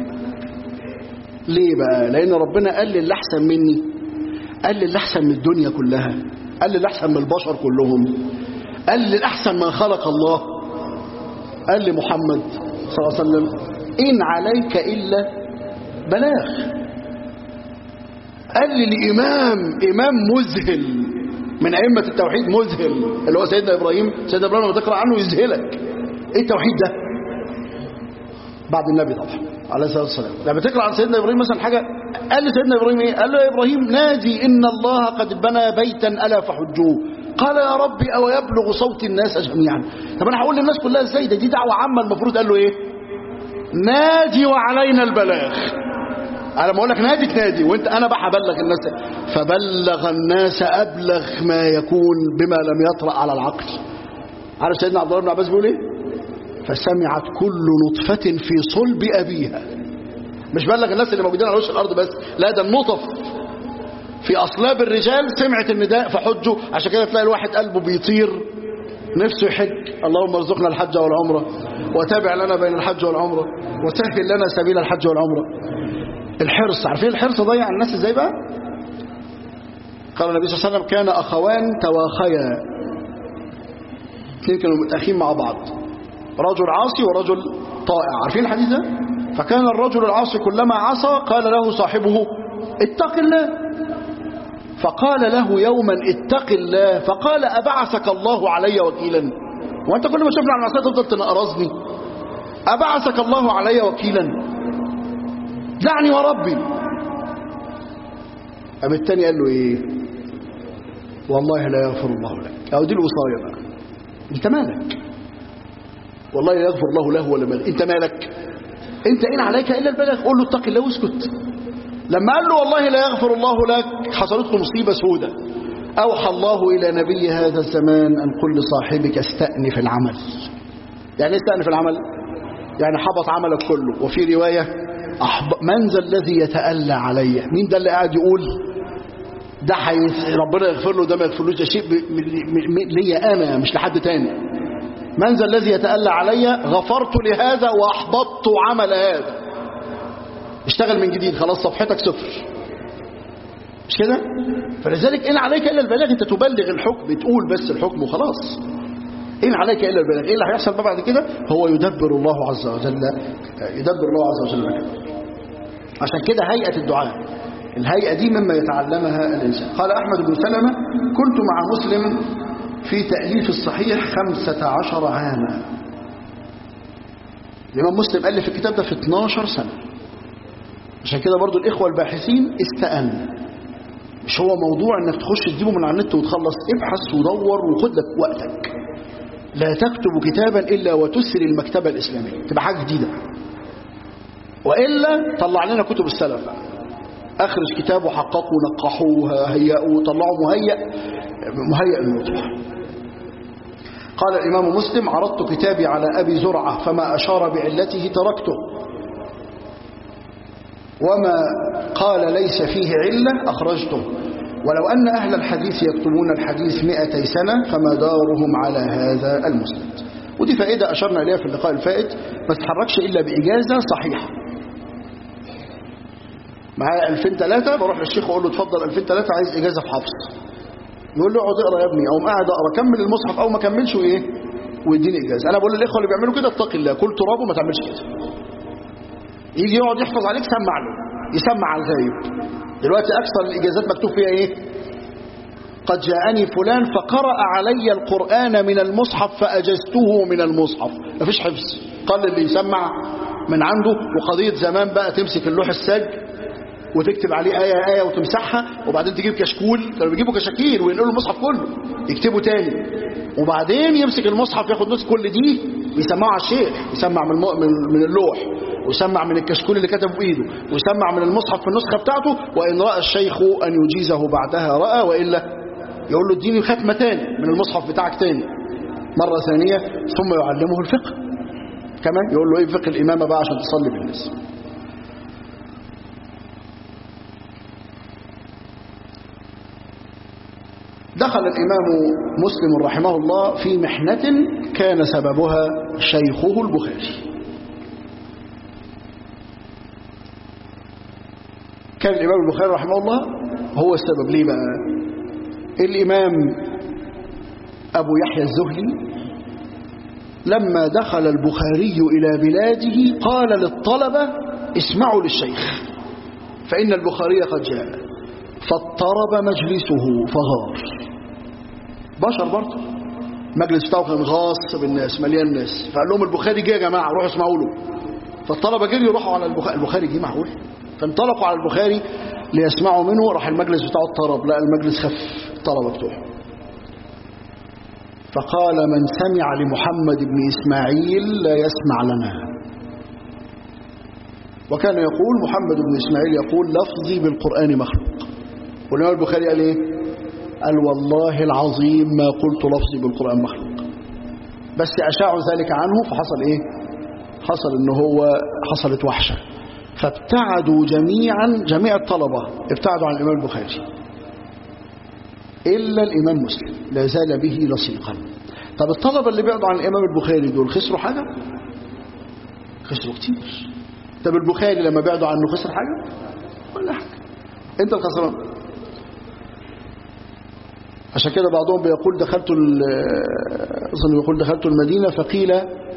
Speaker 1: ليه بقى لان ربنا قال لي اللي احسن مني قال لي اللي احسن من الدنيا كلها قال لي اللي احسن من البشر كلهم قال لي الاحسن من خلق الله قال لي محمد صلى الله عليه وسلم ان عليك الا بلاغ قال لي الامام امام مذهل من ائمه التوحيد مذهل اللي هو سيدنا ابراهيم سيدنا ابراهيم لما تقرا عنه يذهلك ايه التوحيد ده بعد النبي طبعا عليه الصلاه والسلام لما تقرا عن سيدنا ابراهيم مثلا حاجه قال لسيدنا ابراهيم ايه قال له يا ابراهيم نادي ان الله قد بنى بيتا الا فحجوه قال يا ربي او يبلغ صوت الناس جميعا طب انا هقول للناس كلها ازاي ده دي دعوه عامه المفروض قال له ايه نادي وعلينا البلاغ انا بقول لك نادي تنادي وانت انا بقى هبلغ الناس فبلغ الناس ابلغ ما يكون بما لم يطرا على العقل عارف سيدنا عبد الله بن عباس بيقول ايه فسمعت كل نطفة في صلب أبيها مش بلغ الناس اللي موجودين على وش الأرض بس لا ده النطف في أصلاب الرجال سمعت النداء فحجوا عشان كده تلاقي الواحد قلبه بيطير نفسه يحج اللهم ارزقنا الحج والعمرة وتابع لنا بين الحج والعمرة وسهل لنا سبيل الحج والعمرة الحرص عارفين الحرص ضيع الناس ازاي بقى قال النبي صلى الله عليه وسلم كان أخوان تواخيا اثنين كانوا متأخين مع بعض رجل عاصي ورجل طائع عارفين الحديث ده فكان الرجل العاصي كلما عصى قال له صاحبه اتق الله فقال له يوما اتق الله فقال أبعثك الله علي وكيلا وانت كل ما تشوفني على المعصيه تفضل تنقرصني أبعثك الله علي وكيلا دعني وربي أم التاني قال له ايه والله لا يغفر الله لك أو دي الوصاية بقى انت مالك والله لا يغفر الله له ولا مالك انت مالك انت ان عليك الا البلاغ قول له اتق الله واسكت لما قال له والله لا يغفر الله لك حصلت له مصيبه سودة اوحى الله الى نبي هذا الزمان ان قل لصاحبك استأنف العمل يعني ايه استأنف العمل يعني حبط عملك كله وفي روايه أحب... من ذا الذي يتألى علي مين ده اللي قاعد يقول ده حيث ربنا يغفر له ده ما يغفرلوش ده شيء ب... م... م... ليا انا مش لحد تاني من ذا الذي يتألى علي غفرت لهذا وأحبطت عمل هذا اشتغل من جديد خلاص صفحتك صفر مش كده فلذلك إن عليك إلا البلاغ أنت تبلغ الحكم تقول بس الحكم وخلاص إن عليك إلا البلاغ إيه اللي هيحصل بقى بعد كده هو يدبر الله عز وجل يدبر الله عز وجل عشان كده هيئة الدعاء الهيئة دي مما يتعلمها الإنسان قال أحمد بن سلمة كنت مع مسلم في تأليف الصحيح خمسة عشر عاما الإمام مسلم ألف الكتاب ده في 12 سنة عشان كده برضو الإخوة الباحثين استأن مش هو موضوع انك تخش تجيبه من على النت وتخلص ابحث ودور وخد لك وقتك لا تكتب كتابا إلا وتسري المكتبة الإسلامية تبقى حاجة جديدة وإلا طلع لنا كتب السلف أخرج كتاب وحققوا نقحوه هيئوا طلعوا مهيئ مهيئ للوضوح قال الإمام مسلم عرضت كتابي على أبي زرعة فما أشار بعلته تركته وما قال ليس فيه علة أخرجته ولو أن أهل الحديث يكتبون الحديث مئتي سنة فما دارهم على هذا المسند ودي فائدة أشرنا إليها في اللقاء الفائت ما تتحركش إلا بإجازة صحيحة معايا 2003 بروح للشيخ واقول له اتفضل 2003 عايز اجازه في حفظ يقول له اقعد اقرا يا ابني اقوم قاعد اقرا كمل المصحف او ما كملش وايه ويديني اجازه انا بقول للاخوه اللي بيعملوا كده اتق الله كل تراب وما تعملش كده يجي يقعد يحفظ عليك سمع له يسمع على الغايب دلوقتي اكثر الاجازات مكتوب فيها ايه قد جاءني فلان فقرأ علي القرآن من المصحف فأجزته من المصحف مفيش حفظ قال اللي يسمع من عنده وقضية زمان بقى تمسك اللوح الساج وتكتب عليه آية آية وتمسحها وبعدين تجيب كشكول كانوا بيجيبوا كشاكيل وينقلوا المصحف كله يكتبوا تاني وبعدين يمسك المصحف ياخد نص كل دي ويسمعه على الشيخ يسمع من من اللوح ويسمع من الكشكول اللي كتبه بإيده ويسمع من المصحف في النسخة بتاعته وإن رأى الشيخ أن يجيزه بعدها رأى وإلا يقول له اديني ختمة تاني من المصحف بتاعك تاني مرة ثانية ثم يعلمه الفقه كمان يقول له ايه فقه الإمامة بقى عشان تصلي بالناس دخل الإمام مسلم رحمه الله في محنة كان سببها شيخه البخاري كان الإمام البخاري رحمه الله هو السبب ليه بقى الإمام أبو يحيى الزهلي لما دخل البخاري إلى بلاده قال للطلبة اسمعوا للشيخ فإن البخاري قد جاء فاضطرب مجلسه فغار بشر برضه مجلس بتاعه كان غاص بالناس مليان ناس فقال لهم البخاري جه يا جماعة روحوا اسمعوا له فالطلبة جريوا يروحوا على البخاري البخاري جه معقول فانطلقوا على البخاري ليسمعوا منه راح المجلس بتاعه اضطرب لا المجلس خف الطلبة بتوعه فقال من سمع لمحمد بن إسماعيل لا يسمع لنا وكان يقول محمد بن إسماعيل يقول لفظي بالقرآن مخلوق والإمام البخاري قال إيه قال والله العظيم ما قلت لفظي بالقرآن مخلوق بس أشاعوا ذلك عنه فحصل إيه حصل إن هو حصلت وحشة فابتعدوا جميعا جميع الطلبة ابتعدوا عن الإمام البخاري إلا الإمام مسلم لا زال به لصيقا طب الطلبة اللي بعدوا عن الإمام البخاري دول خسروا حاجة خسروا كتير طب البخاري لما بعدوا عنه خسر حاجة ولا حاجة انت الخسران عشان كده بعضهم بيقول دخلت اظن يقول دخلت المدينة فقيل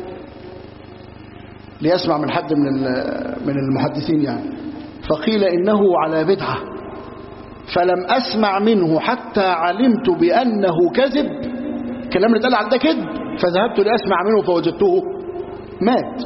Speaker 1: ليسمع من حد من من المحدثين يعني فقيل إنه على بدعة فلم أسمع منه حتى علمت بأنه كذب الكلام اللي اتقال على ده كذب فذهبت لأسمع منه فوجدته مات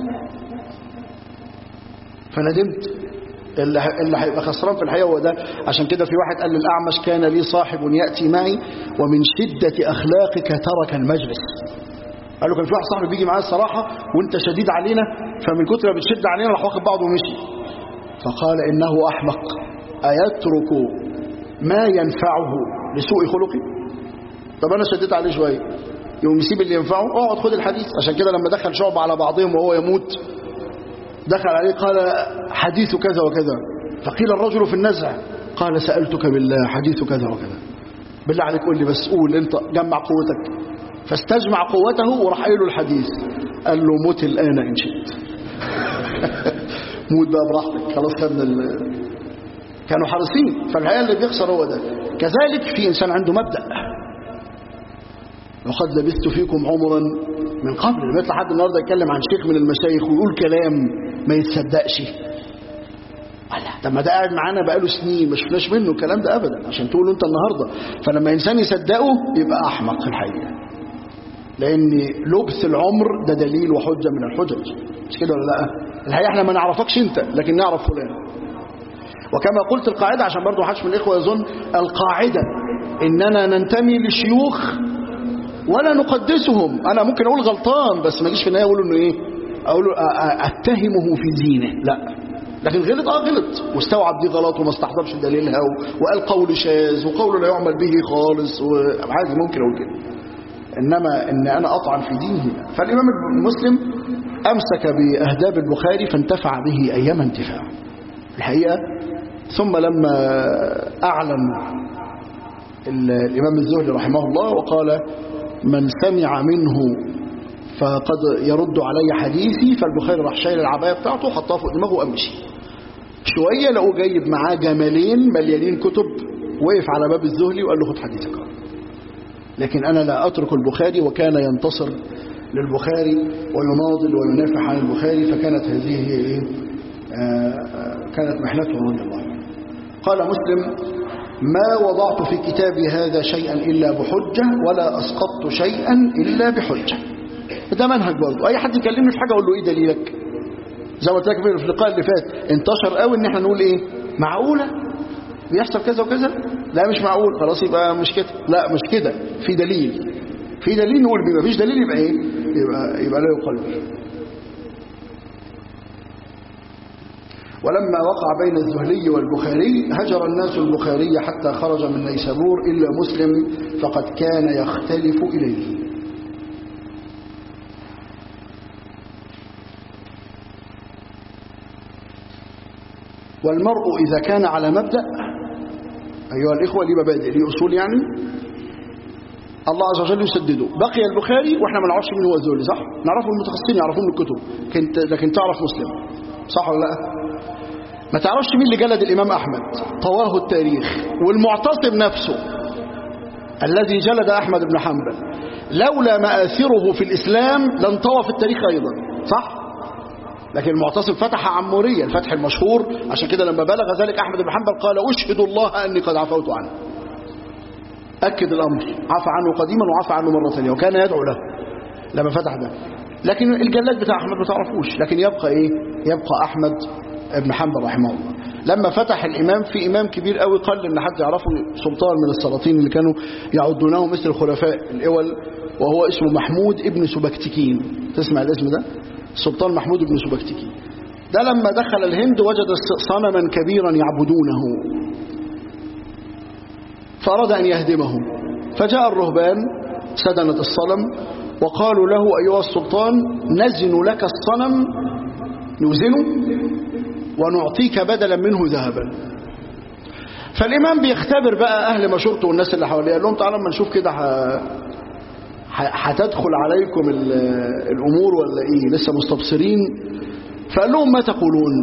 Speaker 1: فندمت اللي اللي هيبقى خسران في الحقيقه هو ده عشان كده في واحد قال للأعمش كان لي صاحب يأتي معي ومن شدة أخلاقك ترك المجلس قال له كان في واحد صاحبي بيجي معايا الصراحة وانت شديد علينا فمن كتر ما بتشد علينا راح واخد بعضه ومشي فقال إنه أحمق أيترك ما ينفعه لسوء خلقه طب أنا شديت عليه شوية يقوم يسيب اللي ينفعه اقعد خد الحديث عشان كده لما دخل شعب على بعضهم وهو يموت دخل عليه قال حديث كذا وكذا فقيل الرجل في النزع قال سألتك بالله حديث كذا وكذا بالله عليك قول لي بس قول انت جمع قوتك فاستجمع قوته وراح قايل له الحديث قال له موت الآن إن شئت موت بقى براحتك خلاص خدنا ال... كانوا حريصين فالحقيقة اللي بيخسر هو ده كذلك في إنسان عنده مبدأ وقد لبثت فيكم عمرا من قبل لما يطلع حد النهارده يتكلم عن شيخ من المشايخ ويقول كلام ما يتصدقش طب ما ده قاعد معانا بقاله سنين ما شفناش منه الكلام ده ابدا عشان تقولوا انت النهارده فلما انسان يصدقه يبقى احمق في الحقيقه لان لبس العمر ده دليل وحجه من الحجج مش كده ولا لا الحقيقه احنا ما نعرفكش انت لكن نعرف فلان وكما قلت القاعده عشان برضه محدش من الاخوه يظن القاعده اننا ننتمي لشيوخ ولا نقدسهم انا ممكن اقول غلطان بس ما اجيش في النهايه اقول انه ايه اقول اتهمه في دينه لا لكن غلط اه غلط واستوعب دي غلط وما استحضرش دليلها وقال قول شاذ وقول لا يعمل به خالص وعادي ممكن اقول كده انما ان انا اطعن في دينه فالامام المسلم امسك باهداب البخاري فانتفع به ايام انتفاع الحقيقه ثم لما اعلن الامام الزهري رحمه الله وقال من سمع منه فقد يرد علي حديثي فالبخاري راح شايل العبايه بتاعته حطها فوق دماغه وقام مشي شويه لقوه جايب معاه جمالين مليانين كتب وقف على باب الزهري وقال له خد حديثك لكن انا لا اترك البخاري وكان ينتصر للبخاري ويناضل وينافح عن البخاري فكانت هذه هي ايه كانت محنته رضي الله عنه قال مسلم ما وضعت في كتابي هذا شيئا إلا بحجة ولا أسقطت شيئا إلا بحجة ده منهج برضه أي حد يكلمني في حاجة أقول له إيه دليلك زي ما قلت لك في اللقاء اللي فات انتشر قوي إن احنا نقول إيه معقولة بيحصل كذا وكذا لا مش معقول خلاص يبقى مش كده لا مش كده في دليل في دليل نقول بيه مفيش دليل يبقى إيه يبقى, يبقى لا يقال به ولما وقع بين الزهلي والبخاري هجر الناس البخاري حتى خرج من نيسابور إلا مسلم فقد كان يختلف إليه والمرء إذا كان على مبدأ أيها الإخوة ليه مبادئ ليه أصول يعني الله عز وجل يسدده بقي البخاري وإحنا ما نعرفش مين هو الزهلي صح نعرفه المتخصصين يعرفون الكتب لكن تعرف مسلم صح ولا لا ما تعرفش مين اللي جلد الإمام أحمد طواه التاريخ والمعتصم نفسه الذي جلد أحمد بن حنبل لولا مآثره في الإسلام لن طوى في التاريخ أيضا صح؟ لكن المعتصم فتح عمورية الفتح المشهور عشان كده لما بلغ ذلك أحمد بن حنبل قال أشهد الله أني قد عفوت عنه أكد الأمر عفى عنه قديما وعفى عنه مرة ثانية وكان يدعو له لما فتح ده لكن الجلاد بتاع أحمد ما تعرفوش لكن يبقى إيه يبقى أحمد ابن حنبل رحمه الله لما فتح الإمام في إمام كبير قوي قال إن حد يعرفه سلطان من السلاطين اللي كانوا يعدونه مثل الخلفاء الأول وهو اسمه محمود ابن سبكتكين تسمع الاسم ده السلطان محمود بن سبكتكين ده لما دخل الهند وجد صنما كبيرا يعبدونه فأراد أن يهدمه فجاء الرهبان سدنة الصنم وقالوا له أيها السلطان نزن لك الصنم نوزنه ونعطيك بدلا منه ذهبا فالإمام بيختبر بقى أهل مشورته والناس اللي حواليه قال لهم تعالوا اما نشوف كده هتدخل عليكم الأمور ولا إيه لسه مستبصرين فقال لهم ما تقولون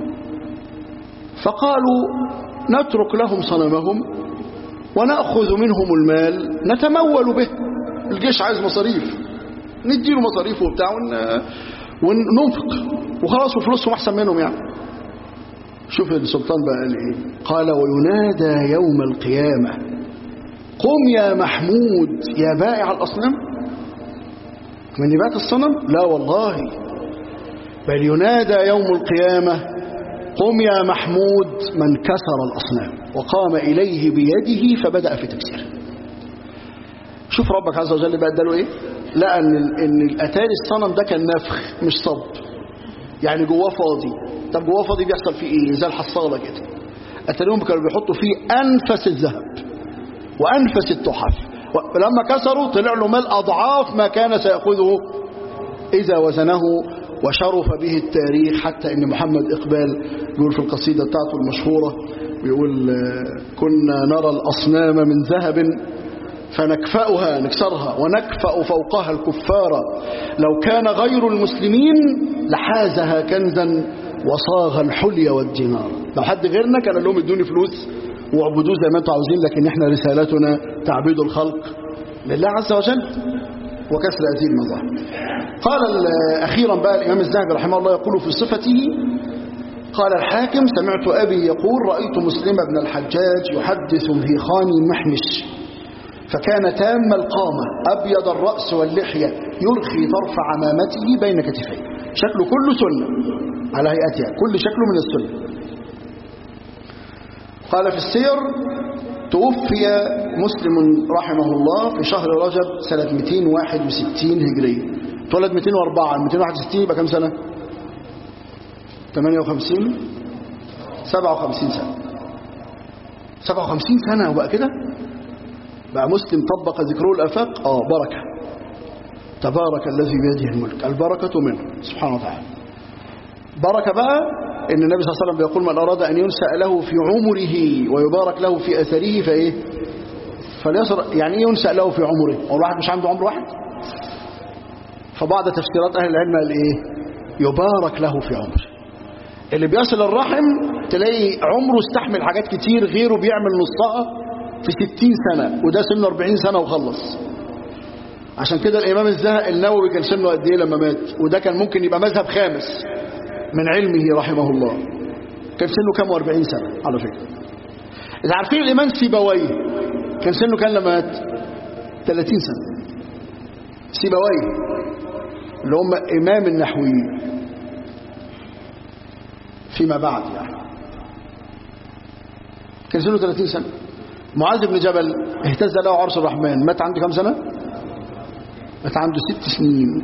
Speaker 1: فقالوا نترك لهم صنمهم ونأخذ منهم المال نتمول به الجيش عايز مصاريف نديله مصاريف وبتاع وننفق وخلاص وفلوسهم أحسن منهم يعني شوف السلطان بقى قال ايه قال وينادى يوم القيامة قم يا محمود يا بائع الأصنام من يبات الصنم لا والله بل ينادى يوم القيامة قم يا محمود من كسر الأصنام وقام إليه بيده فبدأ في تكسيره شوف ربك عز وجل بقى اداله ايه لقى ان ان الاتاري الصنم ده كان نفخ مش صب يعني جواه فاضي طب جواه فاضي بيحصل فيه ايه زي الحصاله كده اتاريهم كانوا بيحطوا فيه انفس الذهب وانفس التحف ولما كسروا طلع له مال اضعاف ما كان سياخذه اذا وزنه وشرف به التاريخ حتى ان محمد اقبال بيقول في القصيده بتاعته المشهوره بيقول كنا نرى الاصنام من ذهب فنكفأها نكسرها ونكفأ فوقها الكفار لو كان غير المسلمين لحازها كنزا وصاغ الحلي والدينار لو حد غيرنا كان لهم ادوني فلوس واعبدوه زي ما انتم عاوزين لكن احنا رسالتنا تعبيد الخلق لله عز وجل وكسر هذه المظاهر قال اخيرا بقى الامام الذهبي رحمه الله يقول في صفته قال الحاكم سمعت ابي يقول رايت مسلم بن الحجاج يحدث في خاني محمش فكان تام القامة أبيض الرأس واللحية يرخي طرف عمامته بين كتفيه شكله كله سنة على هيئتها كل شكله من السنة قال في السير توفي مسلم رحمه الله في شهر رجب سنة 261 هجرية اتولد 204 261 يبقى كم سنة 58 57 سنة 57 سنة وبقى كده بقى مسلم طبق ذكره الأفاق آه بركة تبارك الذي بيده الملك البركة منه سبحانه وتعالى بركة بقى إن النبي صلى الله عليه وسلم بيقول من أراد أن ينسأ له في عمره ويبارك له في أثره فإيه فليصر يعني إيه ينسأ له في عمره هو الواحد مش عنده عمر واحد فبعض تفسيرات أهل العلم قال إيه يبارك له في عمره اللي بيصل الرحم تلاقي عمره استحمل حاجات كتير غيره بيعمل نصها في ستين سنة وده سنه 40 سنة وخلص عشان كده الإمام الزهق النووي كان سنه قد إيه لما مات وده كان ممكن يبقى مذهب خامس من علمه رحمه الله كان سنه كام 40 سنة على فكرة إذا عارفين الإمام سيبويه كان سنه كان لما مات 30 سنة سيبويه اللي هم إمام النحويين فيما بعد يعني كان سنه 30 سنة معاذ بن جبل اهتز له عرش الرحمن مات عنده كم سنة مات عنده ست سنين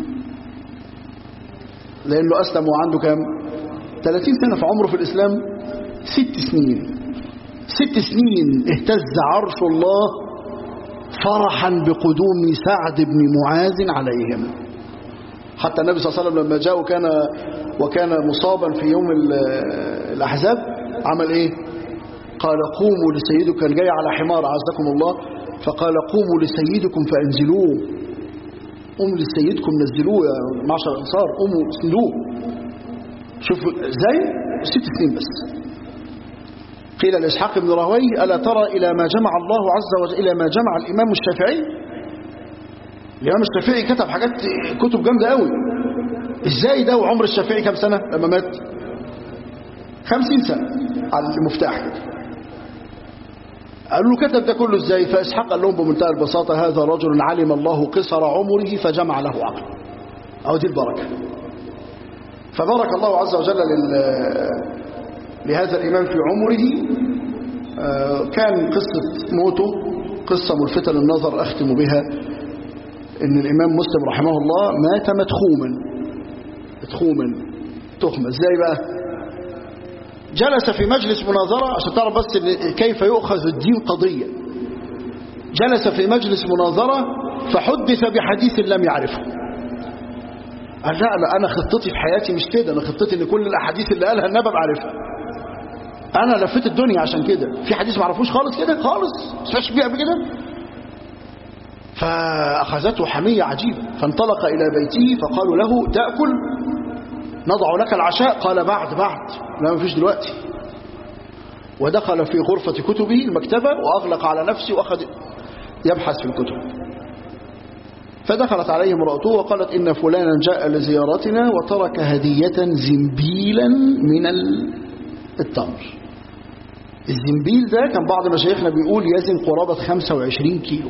Speaker 1: لأنه أسلم وعنده كم 30 سنة في عمره في الإسلام ست سنين ست سنين اهتز عرش الله فرحا بقدوم سعد بن معاذ عليهم حتى النبي صلى الله عليه وسلم لما جاء وكان وكان مصابا في يوم الأحزاب عمل ايه قال قوموا لسيدكم كان جاي على حمار عزكم الله فقال قوموا لسيدكم فانزلوه قوموا لسيدكم نزلوه يا معشر الانصار قوموا اسندوه شوفوا ازاي ست سنين بس قيل لإسحاق بن راهويه ألا ترى إلى ما جمع الله عز وجل إلى ما جمع الإمام الشافعي الإمام الشافعي كتب حاجات كتب جامدة قوي إزاي ده وعمر الشافعي كم سنة لما مات خمسين سنة على المفتاح كده قالوا له كتب ده كله ازاي فاسحاق قال لهم بمنتهى البساطه هذا رجل علم الله قصر عمره فجمع له عقل او دي البركه فبارك الله عز وجل لل... لهذا الامام في عمره كان قصه موته قصه ملفته للنظر اختم بها ان الامام مسلم رحمه الله مات مدخوما مدخوما تخمه ازاي بقى جلس في مجلس مناظرة عشان تعرف بس كيف يؤخذ الدين قضية جلس في مجلس مناظرة فحدث بحديث لم يعرفه قال لا لا أنا خطتي في حياتي مش كده أنا خطتي إن كل الأحاديث اللي قالها النبي بعرفها أنا لفيت الدنيا عشان كده في حديث ما عرفوش خالص كده خالص مش فاش بيه قبل كده فأخذته حمية عجيبة فانطلق إلى بيته فقالوا له تأكل نضع لك العشاء قال بعد بعد لا ما فيش دلوقتي ودخل في غرفة كتبه المكتبة وأغلق على نفسه وأخذ يبحث في الكتب فدخلت عليه امرأته وقالت إن فلانا جاء لزيارتنا وترك هدية زنبيلا من التمر الزنبيل ده كان بعض مشايخنا بيقول يزن قرابة 25 كيلو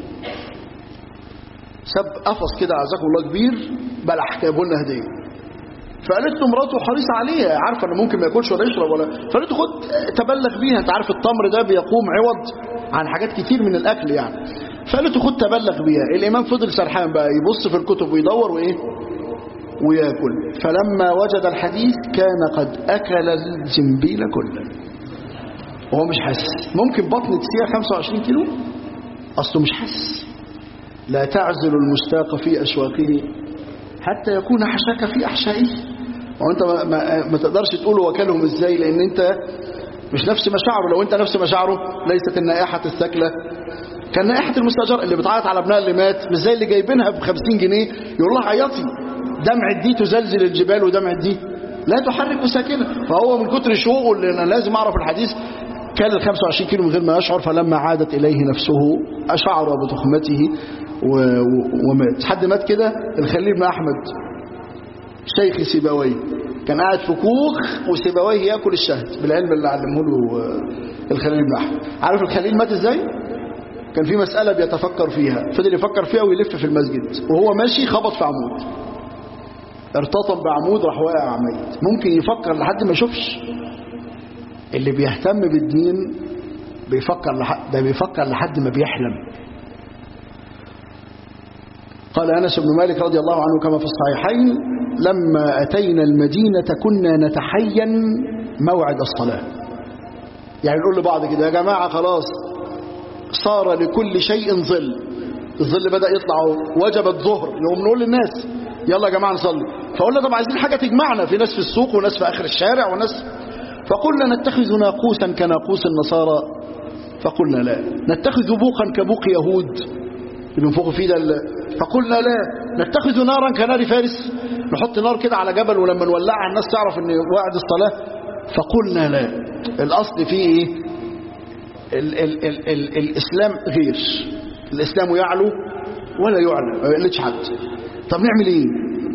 Speaker 1: سب قفص كده عزاكم الله كبير بلح جابوا لنا هديه فقالت له مراته حريصه عليه عارفه انه ممكن ما ياكلش ولا يشرب ولا فقالت له خد تبلغ بيها انت عارف التمر ده بيقوم عوض عن حاجات كتير من الاكل يعني فقالت له خد تبلغ بيها الامام فضل سرحان بقى يبص في الكتب ويدور وايه وياكل فلما وجد الحديث كان قد اكل الزنبيل كله وهو مش حاسس ممكن بطن تسيع 25 كيلو اصله مش حاسس لا تعزل المشتاق في أشواقه حتى يكون حشاك في أحشائه وانت ما, ما, ما تقدرش تقول وكلهم ازاي لان انت مش نفس مشاعره لو انت نفس مشاعره ليست النائحة الثكلة كان نائحة المستأجر اللي بتعيط على ابنها اللي مات مش زي اللي جايبينها ب 50 جنيه يقول لها عيطي دمع دي تزلزل الجبال ودمع دي لا تحرك ساكنة فهو من كتر شوقه اللي انا لازم اعرف الحديث كان ال 25 كيلو من غير ما يشعر فلما عادت إليه نفسه أشعر بتخمته ومات حد مات كده الخليل بن أحمد شيخ سيبويه كان قاعد في كوخ وسيبويه ياكل الشهد بالعلم اللي علمه له الخليل بن أحمد عارف الخليل مات ازاي كان في مسألة بيتفكر فيها فضل يفكر فيها ويلف في المسجد وهو ماشي خبط في عمود ارتطم بعمود راح واقع ميت ممكن يفكر لحد ما يشوفش اللي بيهتم بالدين بيفكر لحد ده بيفكر لحد ما بيحلم قال أنس بن مالك رضي الله عنه كما في الصحيحين لما أتينا المدينة كنا نتحين موعد الصلاة يعني نقول لبعض كده يا جماعة خلاص صار لكل شيء ظل الظل بدأ يطلع وجب الظهر يقوم نقول للناس يلا يا جماعة نصلي فقلنا طب عايزين حاجة تجمعنا في ناس في السوق وناس في آخر الشارع وناس فقلنا نتخذ ناقوسا كناقوس النصارى فقلنا لا نتخذ بوقا كبوق يهود اللي بينفخوا فيه ده فقلنا لا نتخذ نارا كنار فارس نحط نار كده على جبل ولما نولعها الناس تعرف ان وعد الصلاة فقلنا لا الأصل فيه ايه ال ال ال ال الإسلام غير الإسلام يعلو ولا يعلى ما يقلتش حد طب نعمل ايه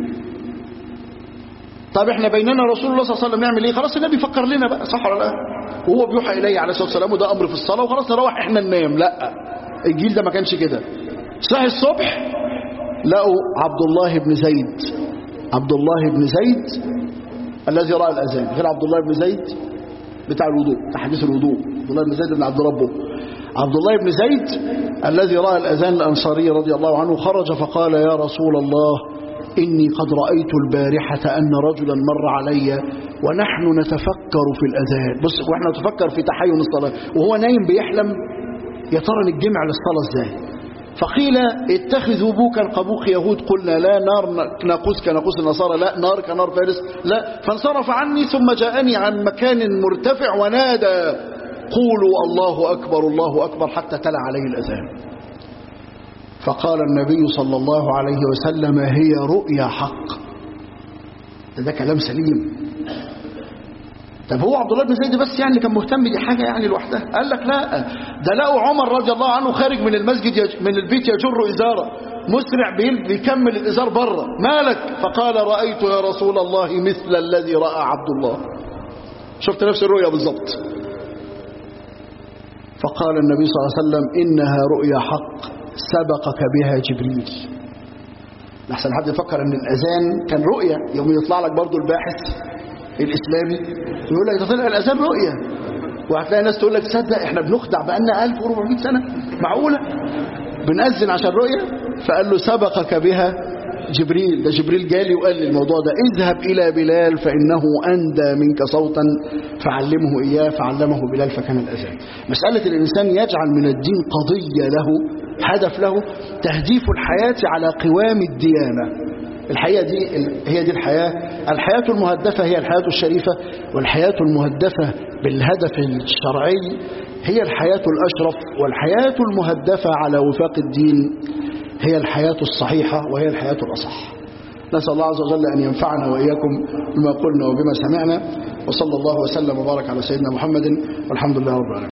Speaker 1: طب احنا بيننا رسول الله صلى الله عليه وسلم نعمل ايه خلاص النبي فكر لنا بقى صح ولا لا وهو بيوحى اليه عليه الصلاه والسلام وده امر في الصلاه وخلاص نروح احنا ننام لا الجيل ده ما كانش كده صحي الصبح لقوا عبد الله بن زيد عبد الله بن زيد الذي راى الاذان غير عبد الله بن زيد بتاع الوضوء بتاع حديث الوضوء عبد الله بن زيد بن عبد ربه عبد الله بن زيد الذي راى الاذان الانصاري رضي الله عنه خرج فقال يا رسول الله إني قد رأيت البارحة أن رجلا مر علي ونحن نتفكر في الأذان بص واحنا نتفكر في تحين الصلاة وهو نايم بيحلم يا ترى نتجمع للصلاة ازاي فقيل اتخذوا بوكا قبوق يهود قلنا لا نار ناقوس كناقوس النصارى لا نار كنار فارس لا فانصرف عني ثم جاءني عن مكان مرتفع ونادى قولوا الله أكبر الله أكبر حتى تلا عليه الأذان فقال النبي صلى الله عليه وسلم هي رؤيا حق ده, ده كلام سليم طب هو عبد الله بن زيد بس يعني كان مهتم دي حاجة يعني لوحدها قال لك لا ده لقوا عمر رضي الله عنه خارج من المسجد يج... من البيت يجر إزارة مسرع بيكمل الإزار بره مالك فقال رأيت يا رسول الله مثل الذي رأى عبد الله شفت نفس الرؤيا بالضبط فقال النبي صلى الله عليه وسلم إنها رؤيا حق سبقك بها جبريل لحسن حد يفكر ان الاذان كان رؤية يوم يطلع لك برضو الباحث الاسلامي يقول لك ده طلع الاذان رؤية وهتلاقي ناس تقول لك تصدق احنا بنخدع بقالنا 1400 سنة معقولة بنأذن عشان رؤية فقال له سبقك بها جبريل ده جبريل جالي وقال لي الموضوع ده اذهب إلى بلال فإنه أندى منك صوتا فعلمه إياه فعلمه بلال فكان الأذان مسألة الإنسان يجعل من الدين قضية له هدف له تهديف الحياة على قوام الديانة الحقيقة دي هي دي الحياة الحياة المهدفة هي الحياة الشريفة والحياة المهدفة بالهدف الشرعي هي الحياة الأشرف والحياة المهدفة على وفاق الدين هي الحياة الصحيحة وهي الحياة الأصح نسأل الله عز وجل أن ينفعنا وإياكم بما قلنا وبما سمعنا وصلى الله وسلم وبارك على سيدنا محمد والحمد لله رب العالمين